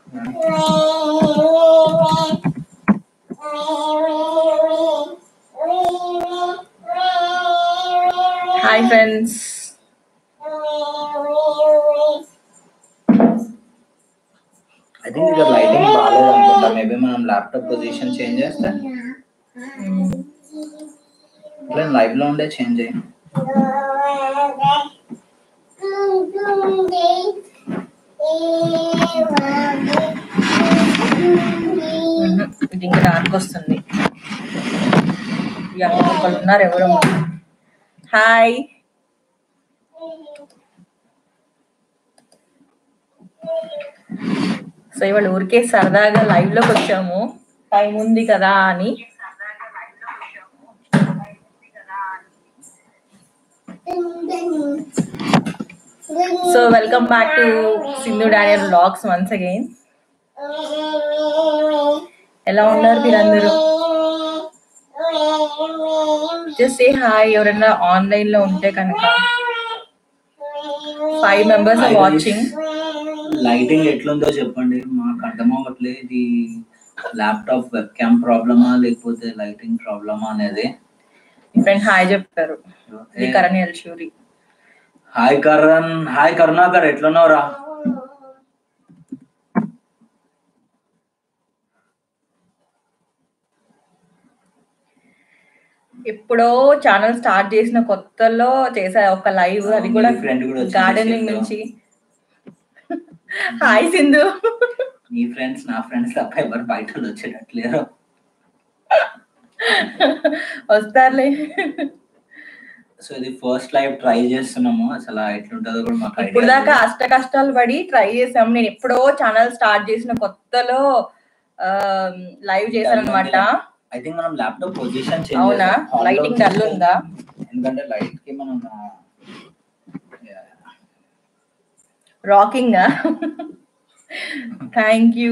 Hi friends I think ఇక్కడ lighting బాగాలేదు అనుకుంటా మేబీ మనం ల్యాప్టాప్ పొజిషన్ చేంజ్ చేస్తే ఇట్లా లైవ్ లో ఉండే చేంజ్ అయ్యి ఇది ఇంకా డార్క్ వస్తుంది యా, ఒకళ్ళు ఉన్నారు ఎవరో హాయ్ సో ఇవాళ ఊరికే సరదాగా లైవ్ లోకి వచ్చాము టైం ఉంది కదా అని so welcome back to Sindhu Daniel blogs once again ఎలా ఉన్నారు మీరందరూ జస్ట్ ఏ హాయ్ ఎవరైనా ఆన్లైన్ లో ఉంటే కనుక five members Hi, guys. Watching lighting ఎట్లుందో చెప్పండి మాకు అర్థం అవ్వట్లేదు ఇది ల్యాప్టాప్ వెబ్ క్యామ్ ప్రాబ్లమా లేకపోతే లైటింగ్ ప్రాబ్లమా అనేది ఫ్రెండ్ హాయ్ చెప్పారు ఇది కరణ్ ఎల్షూరి హాయ్ కరణ్ హాయ్ కరుణాకర్ ఎట్లున్నావురా ఎప్పుడో ఛానల్ స్టార్ట్ చేసిన కొత్తలో చేసా ఒక లైవ్ అది కూడా మీ friend కూడా వచ్చింది గార్డెనింగ్ చేతిలో. నుంచి హాయ్ సింధు నీ ఫ్రెండ్స్ నా ఫ్రెండ్స్ తప్ప ఎవరు బయట వాళ్ళు వచ్చేటట్లేరు వస్తారులే సో ఇది ఫస్ట్ లైవ్ ట్రై చేస్తున్నాము అసలు ఎట్లుంటుందో కూడా మాకు ఇప్పుడు దాకా అష్ట కష్టాలు పడి ట్రై చేసాం నేను ఎప్పుడో ఛానల్ స్టార్ట్ చేసిన కొత్తలో లైవ్ చేశాను అనమాట ఐ థింక్ మనం ల్యాప్టాప్ పొజిషన్ అవునా లైటింగ్ డల్ ఉందా ఎందుకంటే లైట్ కి మనం రాకింగ్ థ్యాంక్ యూ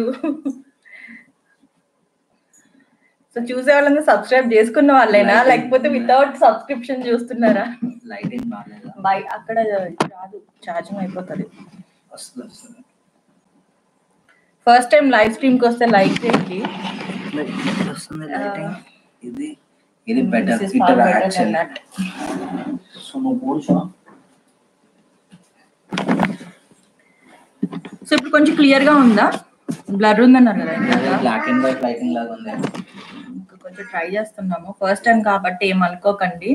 సో చూసే వాళ్ళందరూ సబ్స్క్రైబ్ చేసుకున్న వాళ్ళేనా Lighting. లేకపోతే వితౌట్ సబ్స్క్రిప్షన్ చూస్తున్నారా లైటింగ్ బాగాలేదా బై అక్కడ రాదు ఛార్జింగ్ అయిపోతుంది వస్తుంది వస్తుంది ఫస్ట్ టైం లైవ్ స్ట్రీమ్ కి వస్తే లైక్ చేయండి వస్తుంది లైటింగ్ ఇది ఇది better This is far fitter better than actually that. So నువ్వు కూర్చో సో ఇప్పుడు కొంచెం క్లియర్ గా ఉందా బ్లర్ ఉందన్నారు కదా ఇందాక. బ్లాక్ అండ్ వైట్ లైటింగ్ లాగా ఉంది ఇంకా కొంచెం ట్రై చేస్తున్నాము ఫస్ట్ టైం కాబట్టి ఏమనుకోకండి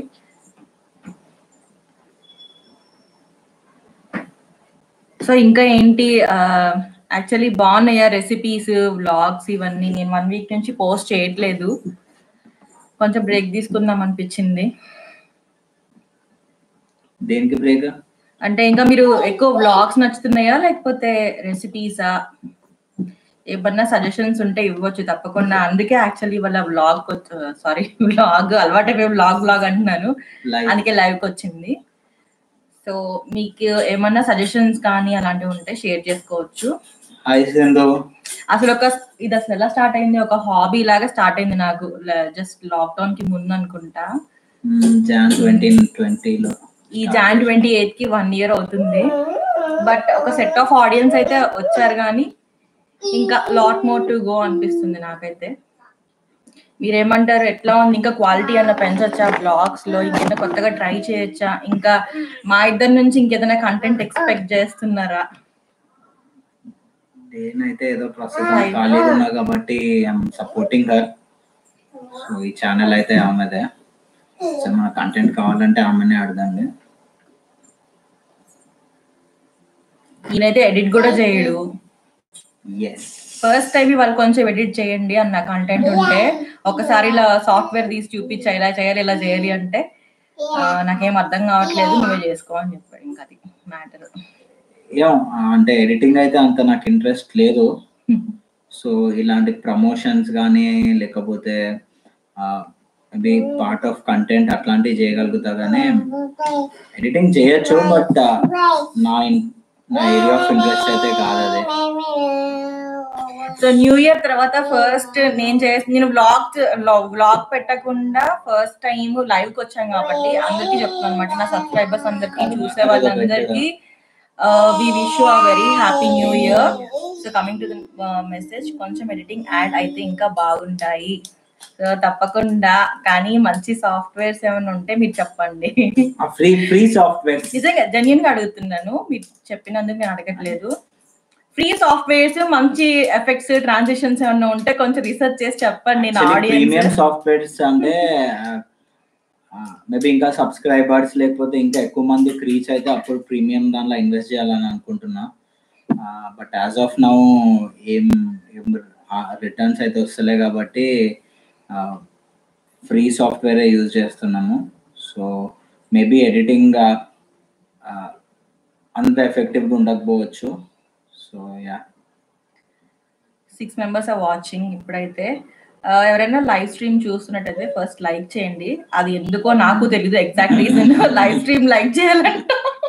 సో ఇంకా ఏంటి యాక్చువల్లీ బాగున్నాయా రెసిపీస్ వ్లాగ్స్ ఇవన్నీ నేను వన్ వీక్ నుంచి పోస్ట్ చేయట్లేదు కొంచెం బ్రేక్ తీసుకుందాం అనిపించింది దేనికి బ్రేక్ అంటే ఇంకా మీరు ఎక్కువ వ్లాగ్స్ నచ్చుతున్నాయా లేకపోతే రెసిపీసా ఏమన్నా సజెషన్స్ ఉంటే ఇవ్వచ్చు తప్పకుండా అందుకే యాక్చువల్లీ వాళ్ళ వ్లాగ్ సారీ వ్లాగ్ అలవాటైపోయి వ్లాగ్ వ్లాగ్ అంటున్నాను లైవ్ అందుకే లైవ్ కి వచ్చింది సో మీకు ఏమన్నా సజెషన్స్ కానీ అలాంటివి ఉంటే షేర్ చేసుకోవచ్చు హాయ్ సింధు అసలు ఒక ఇది అసలు ఎలా స్టార్ట్ అయింది ఒక హాబీ లాగా స్టార్ట్ అయింది నాకు జస్ట్ లాక్డౌన్ కి ముందు అనుకుంటా జాన్ ట్వంటీ ట్వంటీలో ఈ జాన్ ట్వంటీ ఎయిత్ కి వన్ ఇయర్ అవుతుంది బట్ ఒక సెట్ ఆఫ్ ఆడియన్స్ అయితే వచ్చారు కానీ ఇంకా లాట్ మోర్ టు గో అనిపిస్తుంది నాకైతే మీరేమంటారు ఎట్లా ఉంది ఇంకా క్వాలిటీ అన్న పెంచొచ్చా బ్లాగ్స్ లో ఇంకేదైనా కొత్తగా ట్రై చేయొచ్చా ఇంకా మా ఇద్దరి నుంచి ఇంకేదైనా కంటెంట్ ఎక్స్పెక్ట్ చేస్తున్నారా నేనైతే ఏదో ప్రస్తుతం ఖాళీగా ఉన్నా కాబట్టి ఐఎమ్ సపోర్టింగ్ హర్ సో ఈ ఛానల్ అయితే ఆమెదే సో మన కంటెంట్ కావాలంటే ఆమెనే అడగండి ఈయనైతే ఎడిట్ కూడా చేయడు ఎస్ ఫస్ట్ టైం వాళ్ళు కొంచెం ఎడిట్ చేయండి అన్న కంటెంట్ ఉంటే ఒకసారి ఇలా సాఫ్ట్వేర్ తీసి చూపించా ఇలా చేయాలి ఇలా చేయాలి అంటే ఆ, నాకేం అర్థం కావట్లేదు నువ్వే చేసుకో అని చెప్పాడు ఇంకా అది మ్యాటర్ ఏం అంటే ఎడిటింగ్ అయితే అంత నాకు ఇంట్రెస్ట్ లేదు సో ఇలాంటి ప్రమోషన్స్ కానీ లేకపోతే మేబీ పార్ట్ ఆఫ్ కంటెంట్ అట్లాంటివి చేయగలుగుతా కానీ ఎడిటింగ్ చేయొచ్చు బట్ నా ఇన్- నా ఏరియా ఆఫ్ ఇంట్రెస్ట్ అయితే కాదు అది సో న్యూ ఇయర్ తర్వాత ఫస్ట్ నేను చేసి నేను బ్లాగ్ బ్లాగ్ పెట్టకుండా ఫస్ట్ టైం లైవ్ కి వచ్చాను కాబట్టి అందరికి చెప్తాను అనమాట నా సబ్స్క్రైబర్స్ అందరికి చూసే వాళ్ళందరికీ we wish a very happy new year so coming to the message కొంచెం ఎడిటింగ్ యాడ్ అయితే ఇంకా బాగుంటాయి సో తప్పకుండా కానీ మంచి సాఫ్ట్వేర్స్ ఏమైనా ఉంటే మీరు చెప్పండి ఫ్రీ ఫ్రీ సాఫ్ట్వేర్ నిజంగా జెన్యున్ గా అడుగుతున్నాను మీరు చెప్పినందుకు నేను అడగట్లేదు ఫ్రీ సాఫ్ట్వేర్స్ మంచి ఎఫెక్ట్స్ ట్రాన్సిషన్స్ ఏమైనా ఉంటే కొంచెం రీసెర్చ్ చేసి చెప్పండి నా ప్రీమియం ఆడియన్స్ సాఫ్ట్వేర్స్ అంటే మేబీ ఇంకా సబ్స్క్రైబర్స్ లేకపోతే ఇంకా ఎక్కువ మందికి రీచ్ అయితే అప్పుడు ప్రీమియం దాంట్లో ఇన్వెస్ట్ చేయాలని అనుకుంటున్నా బట్ యాజ్ ఆఫ్ నౌ ఏం ఏం రిటర్న్స్ అయితే వస్తలే కాబట్టి ఫ్రీ సాఫ్ట్వేరే యూజ్ చేస్తున్నాము సో మేబీ ఎడిటింగ్ అంత ఎఫెక్టివ్గా ఉండకపోవచ్చు so ya six members are watching ఇప్పుడైతే ఆ, ఎవరైనా లైవ్ స్ట్రీమ్ చూస్తున్నట్టయితే ఫస్ట్ లైక్ చేయండి అది ఎందుకో నాకు తెలియదు exact reason live stream like చేయాలంట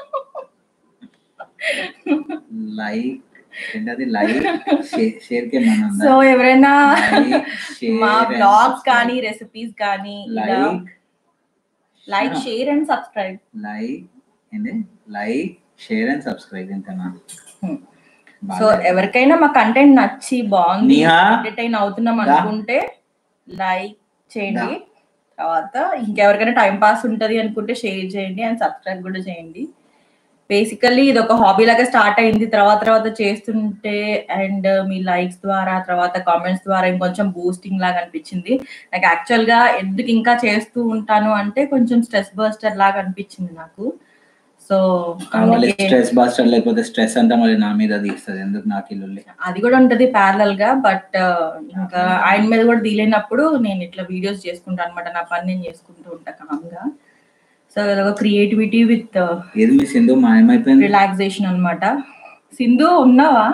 లైక్ ఏంటది లైక్ షేర్ కే మన సో ఎవరైనా Like, share మా and బ్లాగ్స్ subscribe. కానీ రెసిపీస్ కానీ like like share and subscribe like ఏంది లైక్ షేర్ అండ్ సబ్స్క్రైబ్ ఇంతనా సో ఎవరికైనా మా కంటెంట్ నచ్చి బాగుంది నిహా? ఎంటర్టైన్ అవుతున్నాం దా. అనుకుంటే లైక్ చేయండి తర్వాత ఇంకెవరికైనా టైం పాస్ ఉంటది అనుకుంటే షేర్ చేయండి అండ్ సబ్స్క్రైబ్ కూడా చేయండి బేసికల్లీ ఇది ఒక హాబీ లాగా స్టార్ట్ అయింది తర్వాత తర్వాత చేస్తుంటే అండ్ మీ లైక్స్ ద్వారా తర్వాత కామెంట్స్ ద్వారా ఇంకొంచెం బూస్టింగ్ లాగా అనిపించింది నాకు యాక్చువల్ గా ఎందుకు ఇంకా చేస్తూ ఉంటాను అంటే కొంచెం స్ట్రెస్ బస్టర్ లాగా అనిపించింది నాకు సో మళ్ళీ స్ట్రెస్ బాస్టర్ లేకపోతే స్ట్రెస్ అంతా మళ్ళీ నా మీద తీస్తుంది ఎందుకు నాకు ఇల్లు అది కూడా ఉంటది ప్యారలల్ గా బట్ ఇంకా ఆయన మీద కూడా తీలేనప్పుడు నేను ఇట్లా వీడియోస్ చేసుకుంటా అనమాట నా పని నేను చేసుకుంటూ ఉంటా కామ్ గా సో క్రియేటివిటీ విత్ ఏది మీ సింధు మాయమైపోయింది రిలాక్సేషన్ అన్నమాట సింధు ఉన్నావా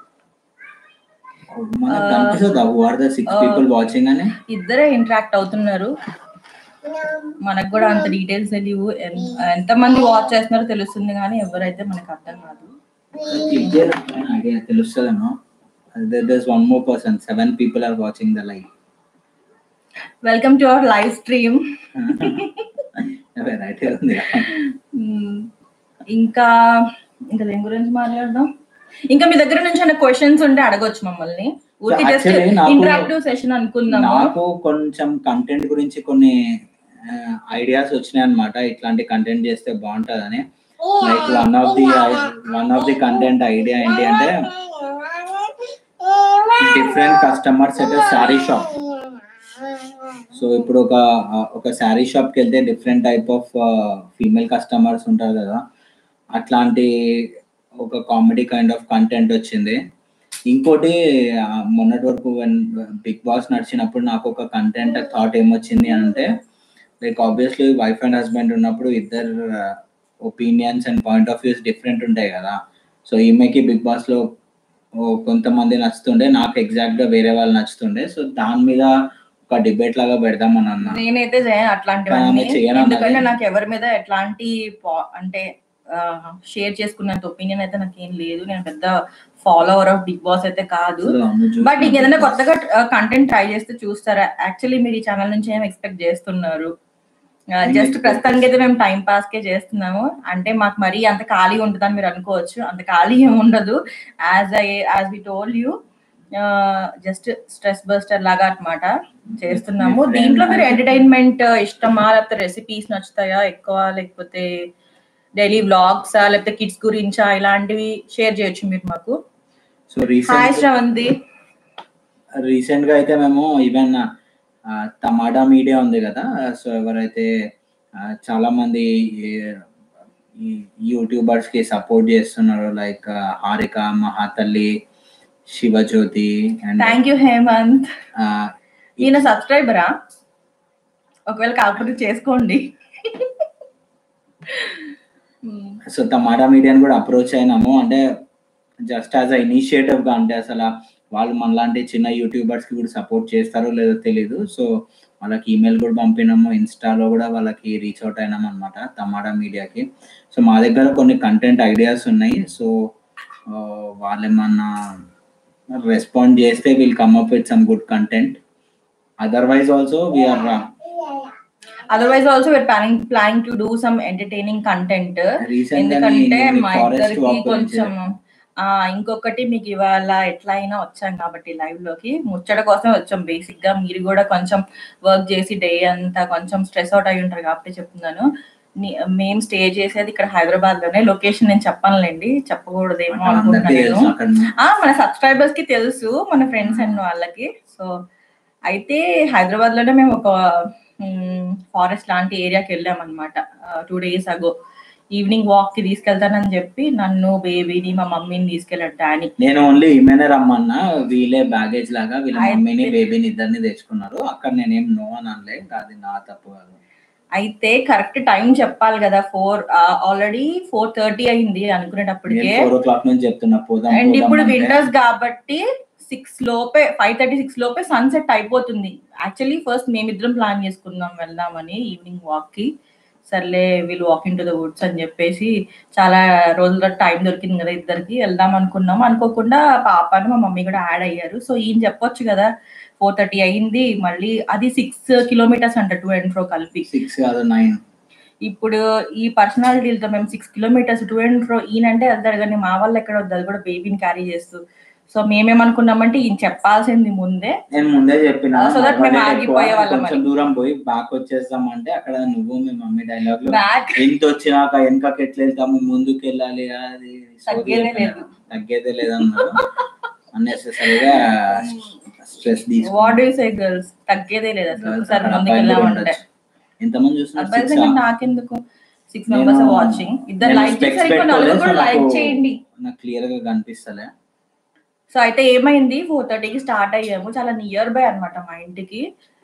మనకు కనిపిస్తుందా who are the six Uh, people watching అని ఇద్దరే ఇంటరాక్ట్ అవుతున్నారు మనకు కూడా అంత డీటెయిల్స్ తెలియవు ఎన్- ఎంతమంది వాచ్ చేస్తున్నారో తెలుస్తుంది కానీ ఎవరైతే మనకు అర్థం కాదు క్లిక్ చేయాలి ఐడియా తెలుస్తుందేమో there's one more person seven people are watching the live welcome to our live stream right ఉంది మ్మ్. ఇంకా ఇంకా దేని గురించి మాట్లాడదాం ఇంకా మీ దగ్గర నుంచి ఏమైనా క్వశ్చన్స్ ఉంటే అడగొచ్చు మమ్మల్ని ఊరికి జస్ట్ Actually, నాకు- ఇంటరాక్టివ్ సెషన్ అనుకుందాము నాకు కొంచెం కంటెంట్ గురించి కొన్ని ఐడియాస్ వచ్చినాయి అనమాట ఇట్లాంటి కంటెంట్ చేస్తే బాగుంటదని like one of the one of the content idea ఏంటి అంటే డిఫరెంట్ కస్టమర్స్ అయితే శారీ షాప్ సో ఇప్పుడు ఒక ఒక శారీ షాప్కి వెళ్తే different type of female customers ఉంటారు కదా అట్లాంటి ఒక కామెడీ కైండ్ ఆఫ్ కంటెంట్ వచ్చింది ఇంకోటి ఆ, మొన్నటి వరకు బిగ్ బాస్ నడిచినప్పుడు నాకు ఒక కంటెంట్ థాట్ ఏమొచ్చింది అని అంటే like obviously wife and husband ఉన్నప్పుడు ఇద్దరు opinions and point of views different ఉంటాయి కదా సో ఈమెకి బిగ్ బాస్ లో ఓ కొంతమంది నచ్చుతుండే నాకు ఎగ్జాక్ట్ గా వేరే వాళ్ళు నచ్చుతుండే సో దాని మీద ఒక డిబేట్ లాగా పెడదామని అన్నా నేనైతే చేయను అట్లాంటివన్నీ ఆమె చేయను అన్నది. ఎందుకంటే నాకు ఎవరి మీద ఎట్లాంటి పా- అంటే షేర్ చేసుకున్నంత ఒపీనియన్ అయితే నాకు ఏం లేదు నేను పెద్ద ఫాలోవర్ ఆఫ్ బిగ్ బాస్ అయితే కాదు So, నువ్వు చూసి- బట్ ఇంకేదైనా కొత్తగా కంటెంట్ ట్రై చేస్తే చూస్తారా యాక్చువల్లీ మీరు ఈ ఛానల్ నుంచి ఏం ఎక్స్పెక్ట్ చేస్తున్నారు జస్ట్ ప్రస్తుతానికి అయితే మేము టైం పాస్ కే చేస్తున్నాము అంటే మాకు మరీ అంత ఖాళీ ఉంటుందని మీరు అనుకోవచ్చు అంత ఖాళీ ఏమి ఉండదు as I as we told you just stress buster లాగా అన్నమాట చేస్తున్నాము Different దీంట్లో మీరు type. ఎంటర్టైన్మెంట్ ఇష్టమా లేకపోతే రెసిపీస్ నచ్చుతాయా ఎక్కువ లేకపోతే డైలీ వ్లాగ్స్ లేకపోతే కిడ్స్ గురించా ఇలాంటివి షేర్ చేయొచ్చు మీరు మాకు so hi recent Sravanthi recent గా అయితే మేము ఈవెన్ టమాటా మీడియా ఉంది కదా సో ఎవరైతే ఆ, చాలా మంది ఈ యూట్యూబర్స్ కి సపోర్ట్ చేస్తున్నారు like Harika Mahathalli Sivajyothi and thank you Hemanth ఈయన సబ్స్క్రైబరా ఒకవేళ కాకపోతే చేసుకోండి Hmm. సో టమాటా మీడియాని కూడా అప్రోచ్ అయినాము అంటే జస్ట్ యాజ్ అ ఇనిషియేటివ్ గా అంటే అసలు వాళ్ళు మనలాంటి చిన్న యూట్యూబర్స్ కి కూడా సపోర్ట్ చేస్తారో లేదో తెలీదు సో వాళ్ళకి ఈమెయిల్ కూడా పంపినాము ఇన్స్టాలో కూడా వాళ్ళకి రీచ్ అవుట్ అయినాం అనమాట టమాటా మీడియాకి సో మా దగ్గర కొన్ని కంటెంట్ ఐడియాస్ ఉన్నాయి సో వాళ్ళు ఏమన్నా రెస్పాండ్ చేస్తే will come up with some good content otherwise also we're otherwise also we're planning planning to do some entertaining content recent ఎందుకంటే మా ఇద్దరికి కొంచెం ఆ ఇంకొకటి మీకు ఇవాళ ఎట్లా అయినా వచ్చాం కాబట్టి లైవ్ లోకి ముచ్చట కోసం వచ్చాం బేసిక్ గా మీరు కూడా కొంచెం వర్క్ చేసి డే అంతా కొంచెం స్ట్రెస్ అవుట్ అయి ఉంటారు కాబట్టి చెప్తున్నాను ని- మేము స్టే చేసేది ఇక్కడ హైదరాబాద్ లోనే లొకేషన్ నేను చెప్పనులేండి చెప్పకూడదేమో అక్కడ అందరికీ అనుకుంటున్నాను తెలుసు అక్కడ ఆ మన సబ్స్క్రైబర్స్ కి తెలుసు మన ఫ్రెండ్స్ అండ్ వాళ్ళకి సో అయితే హైదరాబాద్ లోనే మేము ఒక ఫారెస్ట్ లాంటి ఏరియాకి వెళ్ళాం అనమాట two days ago evening walk కి తీసుకెళ్తానని చెప్పి నన్ను బేబీని మా మమ్మీని తీసుకెళ్ళాడు డానీ నేను ఓన్లీ ఈమెనే రమ్మన్నా వీళ్ళే బ్యాగేజ్ లాగా వీళ్ళ అయితే- మమ్మీని బేబీని ఇద్దరిని తెచ్చుకున్నారు అక్కడ నేనేం నో అని అనలే అది నా తప్పు కాదు అయితే కరెక్ట్ టైం చెప్పాలి కదా ఫోర్ ఆల్రెడీ ఫోర్ థర్టీ అయింది అనుకునేటప్పటికే నేను ఫోర్ ఓ క్లాక్ నుంచి చెప్తున్నా పోదాం అండ్ పోదాం ఇప్పుడు అంటే వింటర్స్ కాబట్టి సిక్స్ లోపే ఫైవ్ థర్టీ సిక్స్ లోపే సన్సెట్ అయిపోతుంది యాక్చువల్లీ ఫస్ట్ మేమిద్దరం ప్లాన్ చేసుకున్నాం వెళ్దామని ఈవినింగ్ వాక్ కి సర్లే వీళ్ళు వాకింగ్ టు ద వుడ్స్ అని చెప్పేసి చాలా రోజుల టైం దొరికింది కదా ఇద్దరికి వెళ్దాం అనుకున్నాం అనుకోకుండా పాపను మా మమ్మీ కూడా యాడ్ అయ్యారు సో ఈయన చెప్పొచ్చు కదా ఫోర్ థర్టీ అయింది మళ్ళీ అది సిక్స్ కిలోమీటర్స్ అంట టూ అండ్ ఫ్రో కలిపి సిక్స్ కాదు నైన్ ఇప్పుడు ఈ పర్సనాలిటీలతో మేము six kilometres to and fro ఈయనంటే వెళ్తాడు కానీ మా వాళ్ళు ఎక్కడ వద్దు అది కూడా బేబీని క్యారీ చేస్తూ సో మేమేమనుకున్నామంటే ఈయన చెప్పాల్సింది ముందే నేను ముందే చెప్పిన So that మేము మళ్ళీ ఆగిపోయే ఎక్కువ వాళ్ళం కొంచెం మరి. దూరం పోయి బ్యాక్ వచ్చేస్తాం అంటే అక్కడ నువ్వు మీ మమ్మీ డైలాగ్ లో బ్యాక్ ఎంత వచ్చినాక వెనకకి ఎట్లా వెళ్తాము ముందుకు వెళ్ళాలి అది సోది తగ్గేదే చెప్పిన. లేదు. తగ్గేదే లేదన్నారు అన్నెసెసరీగా stress what do say girls తగ్గేదే లేదు అసలు ఒకసారి ముందుకు వెళ్ళామంటే ఎంతమంది చూస్తున్నారు అబ్బాయి Six ఆ? సంగతి నాకెందుకు సిక్స్ మెంబర్స్ నేను- వాచింగ్ ఇద్దరు నేను లైక్ specs చేశారు ఇంకో పెట్టుకోలేదు, నలుగురు కూడా so లైక్ నాకు- చేయండి నాకు క్లియర్ గా కనిపిస్తలే సో అయితే ఏమైంది ఫోర్ థర్టీకి స్టార్ట్ అయ్యాము చాలా నియర్ బై అన్నమాట మా ఇంటికి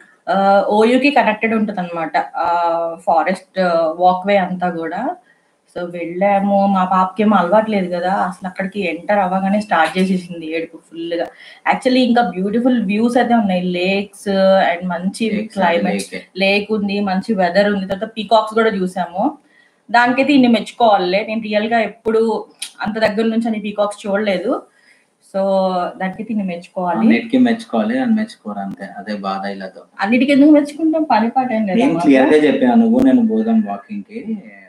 ఓయూకి కనెక్టెడ్ ఉంటుంది అనమాట ఫారెస్ట్ వాక్వే అంతా కూడా సో వెళ్ళాము మా పాపకి ఏమో అలవాట్లేదు కదా అసలు అక్కడికి ఎంటర్ అవ్వగానే స్టార్ట్ చేసేసింది ఏడుపు ఫుల్ గా యాక్చువల్లీ ఇంకా బ్యూటిఫుల్ వ్యూస్ అయితే ఉన్నాయి లేక్స్ అండ్ మంచి క్లైమేట్ Lake. లేక్ ఉంది మంచి వెదర్ ఉంది తర్వాత పీకాక్స్ కూడా చూసాము దానికైతే ఇన్ని మెచ్చుకోవాలి నేను రియల్ గా ఎప్పుడు అంత దగ్గర నుంచి అని పీకాక్స్ చూడలేదు సో దానికైతే ఇన్ని మెచ్చుకోవాలి అన్నిటికీ మెచ్చుకోవాలి అని మెచ్చుకోరు అంతే అదే బాధ ఇలాతో అన్నిటికి ఎందుకు మెచ్చుకుంటాం పని పాట ఏం నేను లేదా క్లియర్ గా చెప్పాను నువ్వు నేను పోదాం వాకింగ్ కి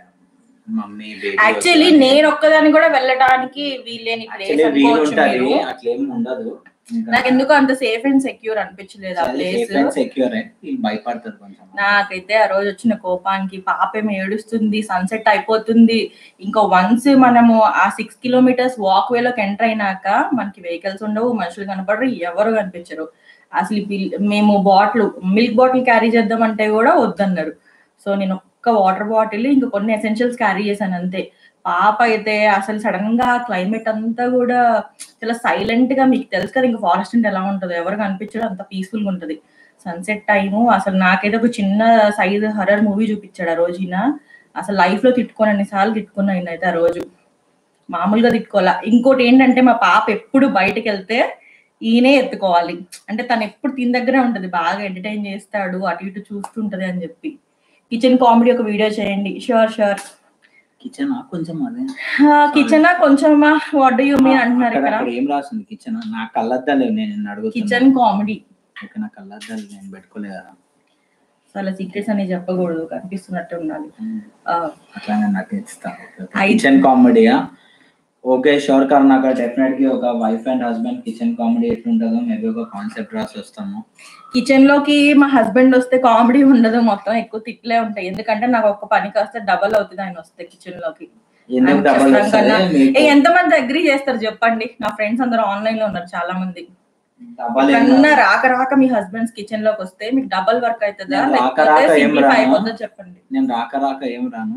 మమ్మీ బేబీ యాక్చువల్లీ నేను ఒక్కదాన్ని కూడా వెళ్ళడానికి వీలేని ప్లేస్ యాక్చువల్లీ వీలు అనుకోవచ్చు ఉంటది మీరు అట్లేం ఉండదు నాకు ఎందుకు అంత సేఫ్ అండ్ సెక్యూర్ అనిపించలేదు ఆ ప్లేస్ సెక్యూర్ వీళ్ళు భయపడతారు కొంచెం నాకైతే ఆ రోజు వచ్చిన కోపానికి పాప ఏమో ఏడుస్తుంది సన్సెట్ అయిపోతుంది ఇంకా వన్స్ మనము ఆ సిక్స్ కిలోమీటర్స్ వాక్ వేలోకి ఎంటర్ అయినాక మనకి వెహికల్స్ ఉండవు మనుషులు కనపడరు ఎవరు కనిపించరు అసలు ఈ పిల్- మేము బాటిల్ మిల్క్ బాటిల్ క్యారీ చేద్దామంటే కూడా వద్దన్నారు సో నేను ఒక్క వాటర్ బాటిల్ ఇంకా కొన్ని ఎసెన్షియల్స్ క్యారీ చేశాను అంతే పాప అయితే అసలు సడన్ గా క్లైమేట్ అంతా కూడా చాలా సైలెంట్ గా మీకు తెలుసు కదా ఇంకా ఫారెస్ట్ అంటే ఎలా ఉంటుందో ఎవరు కనిపించడం అంత పీస్ఫుల్ గా ఉంటది సన్సెట్ టైము అసలు నాకైతే ఒక చిన్న సైజ్ హర్రర్ మూవీ చూపించాడు ఆ రోజు ఈయన అసలు లైఫ్ లో తిట్టుకొని అన్ని సార్లు తిట్టుకున్నా ఈయన అయితే ఆ రోజు మామూలుగా తిట్టుకోవాలా ఇంకోటి ఏంటంటే మా పాప ఎప్పుడు బయటకు వెళ్తే ఈయనే ఎత్తుకోవాలి అంటే తను ఎప్పుడు తిని దగ్గరే ఉంటది బాగా ఎంటర్టైన్ చేస్తాడు అటు ఇటు చూస్తుంటది అని చెప్పి కిచెన్ కామెడీ ఒక వీడియో చేయండి షూర్ షూర్ కిచెన్ కొంచెం అదే కిచెన్ కొంచెమా వాట్ డూ యూ మీన్ అంటున్నారు అక్కడ ఇక్కడ అక్కడ ఏం రాసింది కిచెన్ నా కళ్ళద్దాలు నేను నిన్ను అడుగుతున్నా కిచెన్ కామెడీ ఓకే నా కళ్ళద్దాలు నేను పెట్టుకోలేదు కదా చాలా సీక్రెట్స్ అని చెప్పకూడదు కనిపిస్తున్నట్టు ఉండాలి ఆ, అట్లానే నాకు ఇస్తా అయితే- కిచెన్ కామెడీయా ఓకే షూర్ కర్ణాక డెఫినెట్ గా ఒక wife and husband kitchen comedy ఎట్లుంటుందో మేబీ ఒక కాన్సెప్ట్ రాసి వస్తాము కిచెన్ లోకి మా హస్బెండ్ వస్తే కామెడీ ఉండదు మొత్తం ఎక్కువ తిట్లే ఉంటాయి ఎందుకంటే నాకు ఒక్క పనికి వస్తే డబల్ అవుతుంది ఆయన వస్తే కిచెన్ లోకి ఎందుకు ఆయన డబల్ చేస్తాం వస్తుంది కన్నా- మీకు ఏ ఎంత మంది అగ్రి చేస్తారు చెప్పండి నా ఫ్రెండ్స్ అందరూ ఆన్లైన్ లో ఉన్నారు చాలా మంది డబల్ ఏం కన్నా రాదు. రాక రాక మీ హస్బెండ్స్ కిచెన్ లోకి వస్తే మీకు డబల్ వర్క్ అవుతుందా నేను రాక లేకపోతే రాక ఏం సింప్లిఫై రాను. అయిపోతుందో చెప్పండి నేను రాక రాక ఏం రాను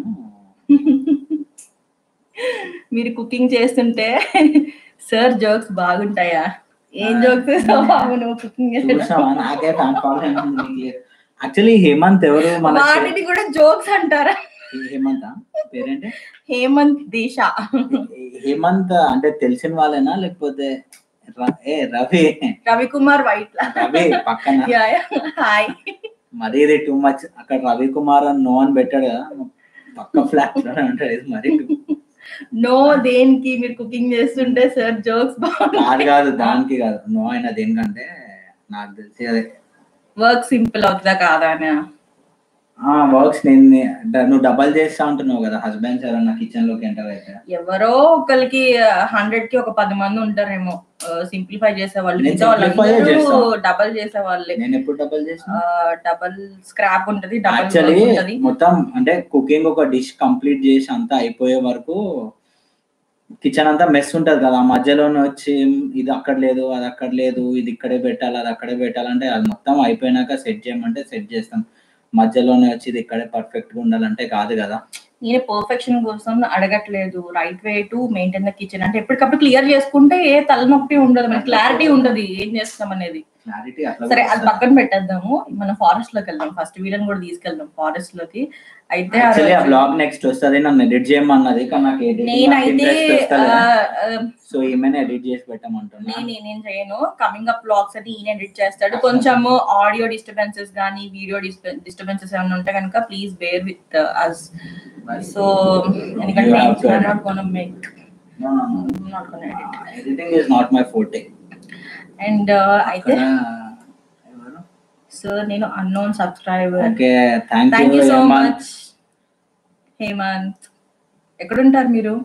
మీరు కుకింగ్ చేస్తుంటే సార్ జోక్స్ బాగుంటాయా ఏం జోక్స్ బాబు నువ్వు కుకింగ్ చూసావా నాకే యాక్చువల్లీ హేమంత్ ఎవరు మన వాటిని కూడా జోక్స్ అంటారా హేమంత్ పేరేంటి హేమంత్ దిశ హేమంత్ అంటే తెలిసిన వాళ్ళేనా లేకపోతే ర- ఏ రవి రవికుమార్ వైట్ లా రవి పక్కన హాయ్ మరీ ఇది టూ మచ్ అక్కడ రవి కుమార్ అని నో అని పెట్టాడు కదా పక్క ఫ్లాట్ లోనే ఉంటాడు ఇది మరీ too- నో దేనికి మీరు కుకింగ్ చేస్తుంటే సార్ జోక్స్ బాగుంటాయి కాదు కాదు దానికి కాదు నో అయినా దేనికంటే నాకు తెలిసి అదే వర్క్ సింపుల్ అవుతుందా కాదా అని వర్క్స్ నేను డ- నువ్వు డబల్ చేస్తా అంటున్నావు కదా హస్బెండ్స్ ఎవరన్నా కిచెన్ లోకి ఎంటర్ అయితే ఎవరో ఒకరికి హండ్రెడ్ కి ఒక పది మంది ఉంటారేమో సింప్లిఫై చేసే వాళ్ళు నేను మిగతా simplify వాళ్ళందరూ చేస్తా. డబల్ చేసే వాళ్ళే నేను ఎప్పుడు డబల్ చేసిన డబల్ స్క్రాప్ ఉంటది డబల్ యాక్చువల్లీ ఉంటది మొత్తం అంటే కుకింగ్ ఒక డిష్ కంప్లీట్ చేసి అంతా అయిపోయే వరకు కిచెన్ అంతా మెస్ ఉంటది కదా ఆ మధ్యలోనే వచ్చి ఇది అక్కడ లేదు అది అక్కడ లేదు ఇది ఇక్కడే పెట్టాలి అది అక్కడే పెట్టాలంటే అది మొత్తం అయిపోయినాక సెట్ చేయమంటే సెట్ చేస్తాం మధ్యలోనే వచ్చి ఇది ఇక్కడే పర్ఫెక్ట్ గా ఉండాలంటే కాదు కదా నేను పర్ఫెక్షన్ కోసం అడగట్లేదు right way to maintain the kitchen అంటే ఎప్పటికప్పుడు క్లియర్ చేసుకుంటే ఏ తలనొప్పి ఉండదు మనకి క్లారిటీ ఉండదు ఏం చేస్తాం అనేది క్లారిటీ అట్లా సరే అది కూడా పక్కన పెట్టేద్దాము మనం ఫారెస్ట్ లోకి వెళ్దాం ఫస్ట్ వీళ్ళని కూడా తీసుకెళ్దాం ఫారెస్ట్ లోకి అయితే ఆ యాక్చువల్లీ ఆ రోజు బ్లాగ్ నెక్స్ట్ వస్తుంది నన్ను ఎడిట్ చేయమన్నది కానీ నాకు నేనైతే ఎడిట్ ఆ, ఆ, సో ఏమైనా ఎడిట్ చేసి పెట్టమంటున్నా నేను నేను చేయను కమింగ్ అప్ బ్లాగ్స్ అని ఈయన ఎడిట్ చేస్తాడు కొంచెము ఆడియో డిస్టర్బెన్సెస్ కానీ వీడియో డిస్టర్బెన్సెస్ ఏమైనా ఉంటే కనుక please bear with us so ఎందుకంటే You have to edit. Not gonna make not gonna edit editing is not my forte and అయితే ఎవరు సో నేను unknown subscriber okay thank thank you you so much Hemanth ఎక్కడుంటారు మీరు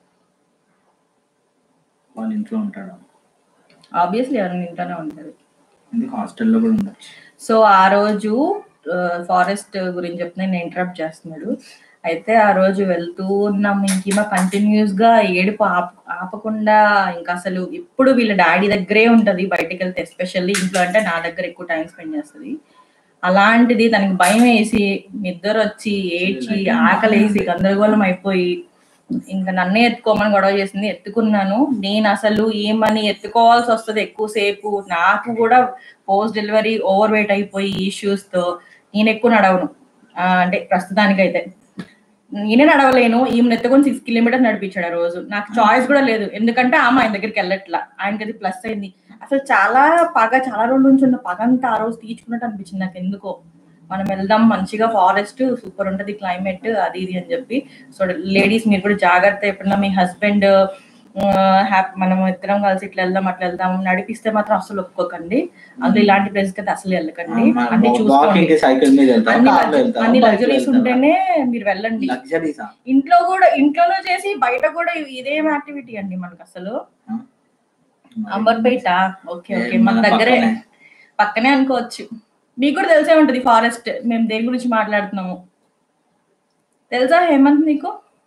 వాళ్ళ ఇంట్లో ఉంటాడు obviously ఎవరైనా ఇంట్లోనే ఉంటారు ఎందుకు హాస్టల్లో కూడా ఉండొచ్చు సో ఆ రోజు ఫారెస్ట్ గురించి చెప్తే నేను ఇంటరప్ట్ చేస్తున్నాడు అయితే ఆ రోజు వెళ్తూ ఉన్నాం ఇంకేమో కంటిన్యూస్ గా ఏడుపు ఆప ఆపకుండా ఇంకా అసలు ఎప్పుడు వీళ్ళ డాడీ దగ్గరే ఉంటది బయటికి వెళ్తే ఎస్పెషల్లీ ఇంట్లో అంటే నా దగ్గర ఎక్కువ టైం స్పెండ్ చేస్తుంది అలాంటిది తనకి భయం వేసి నిద్ర వచ్చి ఏడ్చి ఆకలేసి గందరగోళం అయిపోయి ఇంకా నన్నే ఎత్తుకోమని గొడవ చేసింది ఎత్తుకున్నాను నేను అసలు ఏమని ఎత్తుకోవాల్సి వస్తుంది ఎక్కువసేపు నాకు కూడా post delivery over weight issues ఇష్యూస్ తో నేను ఎక్కువ నడవను ఆ, అంటే ప్రస్తుతానికైతే నేనే నడవలేను ఈమె ఎత్తుకొని సిక్స్ కిలోమీటర్స్ నడిపించాడు ఆ రోజు నాకు చాయిస్ కూడా లేదు ఎందుకంటే ఆమె ఆయన దగ్గరికి వెళ్ళట్లా ఆయనకి అది ప్లస్ అయింది అసలు చాలా పగ చాలా రోజుల నుంచి ఉన్న పగ అంతా ఆ రోజు తీర్చుకున్నట్టు అనిపించింది నాకు ఎందుకో మనం వెళ్దాం మంచిగా ఫారెస్ట్ సూపర్ ఉంటది క్లైమేట్ అది ఇది అని చెప్పి సో లేడీస్ మీరు కూడా జాగ్రత్త ఎప్పుడన్నా మీ హస్బెండ్ హ్యాపీ మనం ఇద్దరం కలిసి ఇట్లా వెళ్దాం అట్లా వెళ్దాం నడిపిస్తే మాత్రం అసలు ఒప్పుకోకండి అందులో ఇలాంటి ప్లేసెస్ అయితే అసలు వెళ్ళకండి అన్ని చూసుకోండి వాకింగ్ సైకిల్ మీద వెళ్తాం అన్ని కార్లో లగ్జ- వెళ్తాం అన్ని లగ్జరీస్ ఉంటేనే మీరు వెళ్ళండి లగ్జరీసా ఇంట్లో కూడా ఇంట్లోనూ చేసి బయట కూడా ఇదేం యాక్టివిటీ అండి మనకు అసలు అంబర్పేట ఓకే ఓకే మన దగ్గరే పక్కనే అనుకోవచ్చు మీకు కూడా తెలిసే ఉంటది ఫారెస్ట్ మేము దేని గురించి మాట్లాడుతున్నాము తెలుసా హేమంత్ నీకు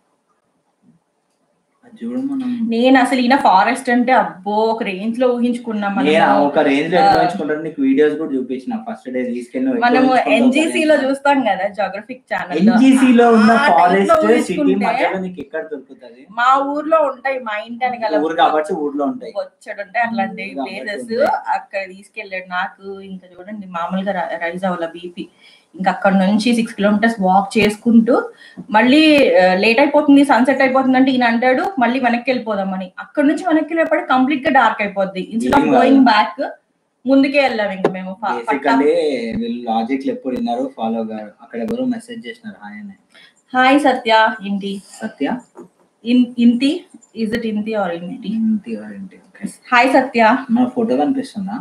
చూడు మనం నేను అసలు ఈయన ఫారెస్ట్ అంటే అబ్బో ఒక రేంజ్ లో ఊహించుకున్నాం నేను మనము ఒక రేంజ్ లో ఎక్కించుకుంటాను నీకు వీడియోస్ కూడా చూపించిన ఫస్ట్ డే తీసుకెళ్ళి మనము ఎన్జిసి లో చూస్తాం కదా జోగ్రఫిక్ ఛానల్ ఎన్జిసి లో ఉన్న ఆ time లో ఫారెస్ట్ సిటీ ఊహించుకుంటే మధ్యలో నీకు ఎక్కడ దొరుకుతుంది మా ఊర్లో ఉంటాయి మా ఇంటి వెనకాల ఊరు కాబట్టి ఊర్లో ఉంటాయి వచ్చాడు ఉంటాయి అట్లాంటి ఊరు కాబట్టి ప్లేసెస్ ఉంటాయి. అక్కడ తీసుకెళ్ళాడు నాకు ఇంకా చూడండి మామూలుగా రైజ్ అవ్వాల బీపీ ఇంకా అక్కడ నుంచి సిక్స్ కిలోమీటర్స్ వాక్ చేసుకుంటూ మళ్ళీ లేట్ అయిపోతుంది సన్సెట్ అయిపోతుంది అంటే ఈయన అంటాడు మళ్ళీ వెనక్కి వెళ్ళిపోదామని అక్కడ నుంచి వెనక్కి వెళ్ళేపటి కంప్లీట్ గా డార్క్ అయిపోద్ది ఇన్స్టెడ్ ఆఫ్ ఏం గోయింగ్ బ్యాక్ ముందుకే వెళ్ళాం ఇంకా మేము ఫ- పట్టా- బేసికల్లీ వీళ్ళు లాజిక్ ఎప్పుడు విన్నారు ఫాలో గారు అక్కడ ఎవరో మెసేజ్ చేసినారు హాయ్ అని హాయ్ సత్య ఇంటి సత్య ఇన్- ఇంటి ఇజ్ ఇట్ ఇంటి ఆర్ ఇంటి ఇంటి వారింటి ఓకే హాయ్ సత్య మన ఫోటో కనిపిస్తుందా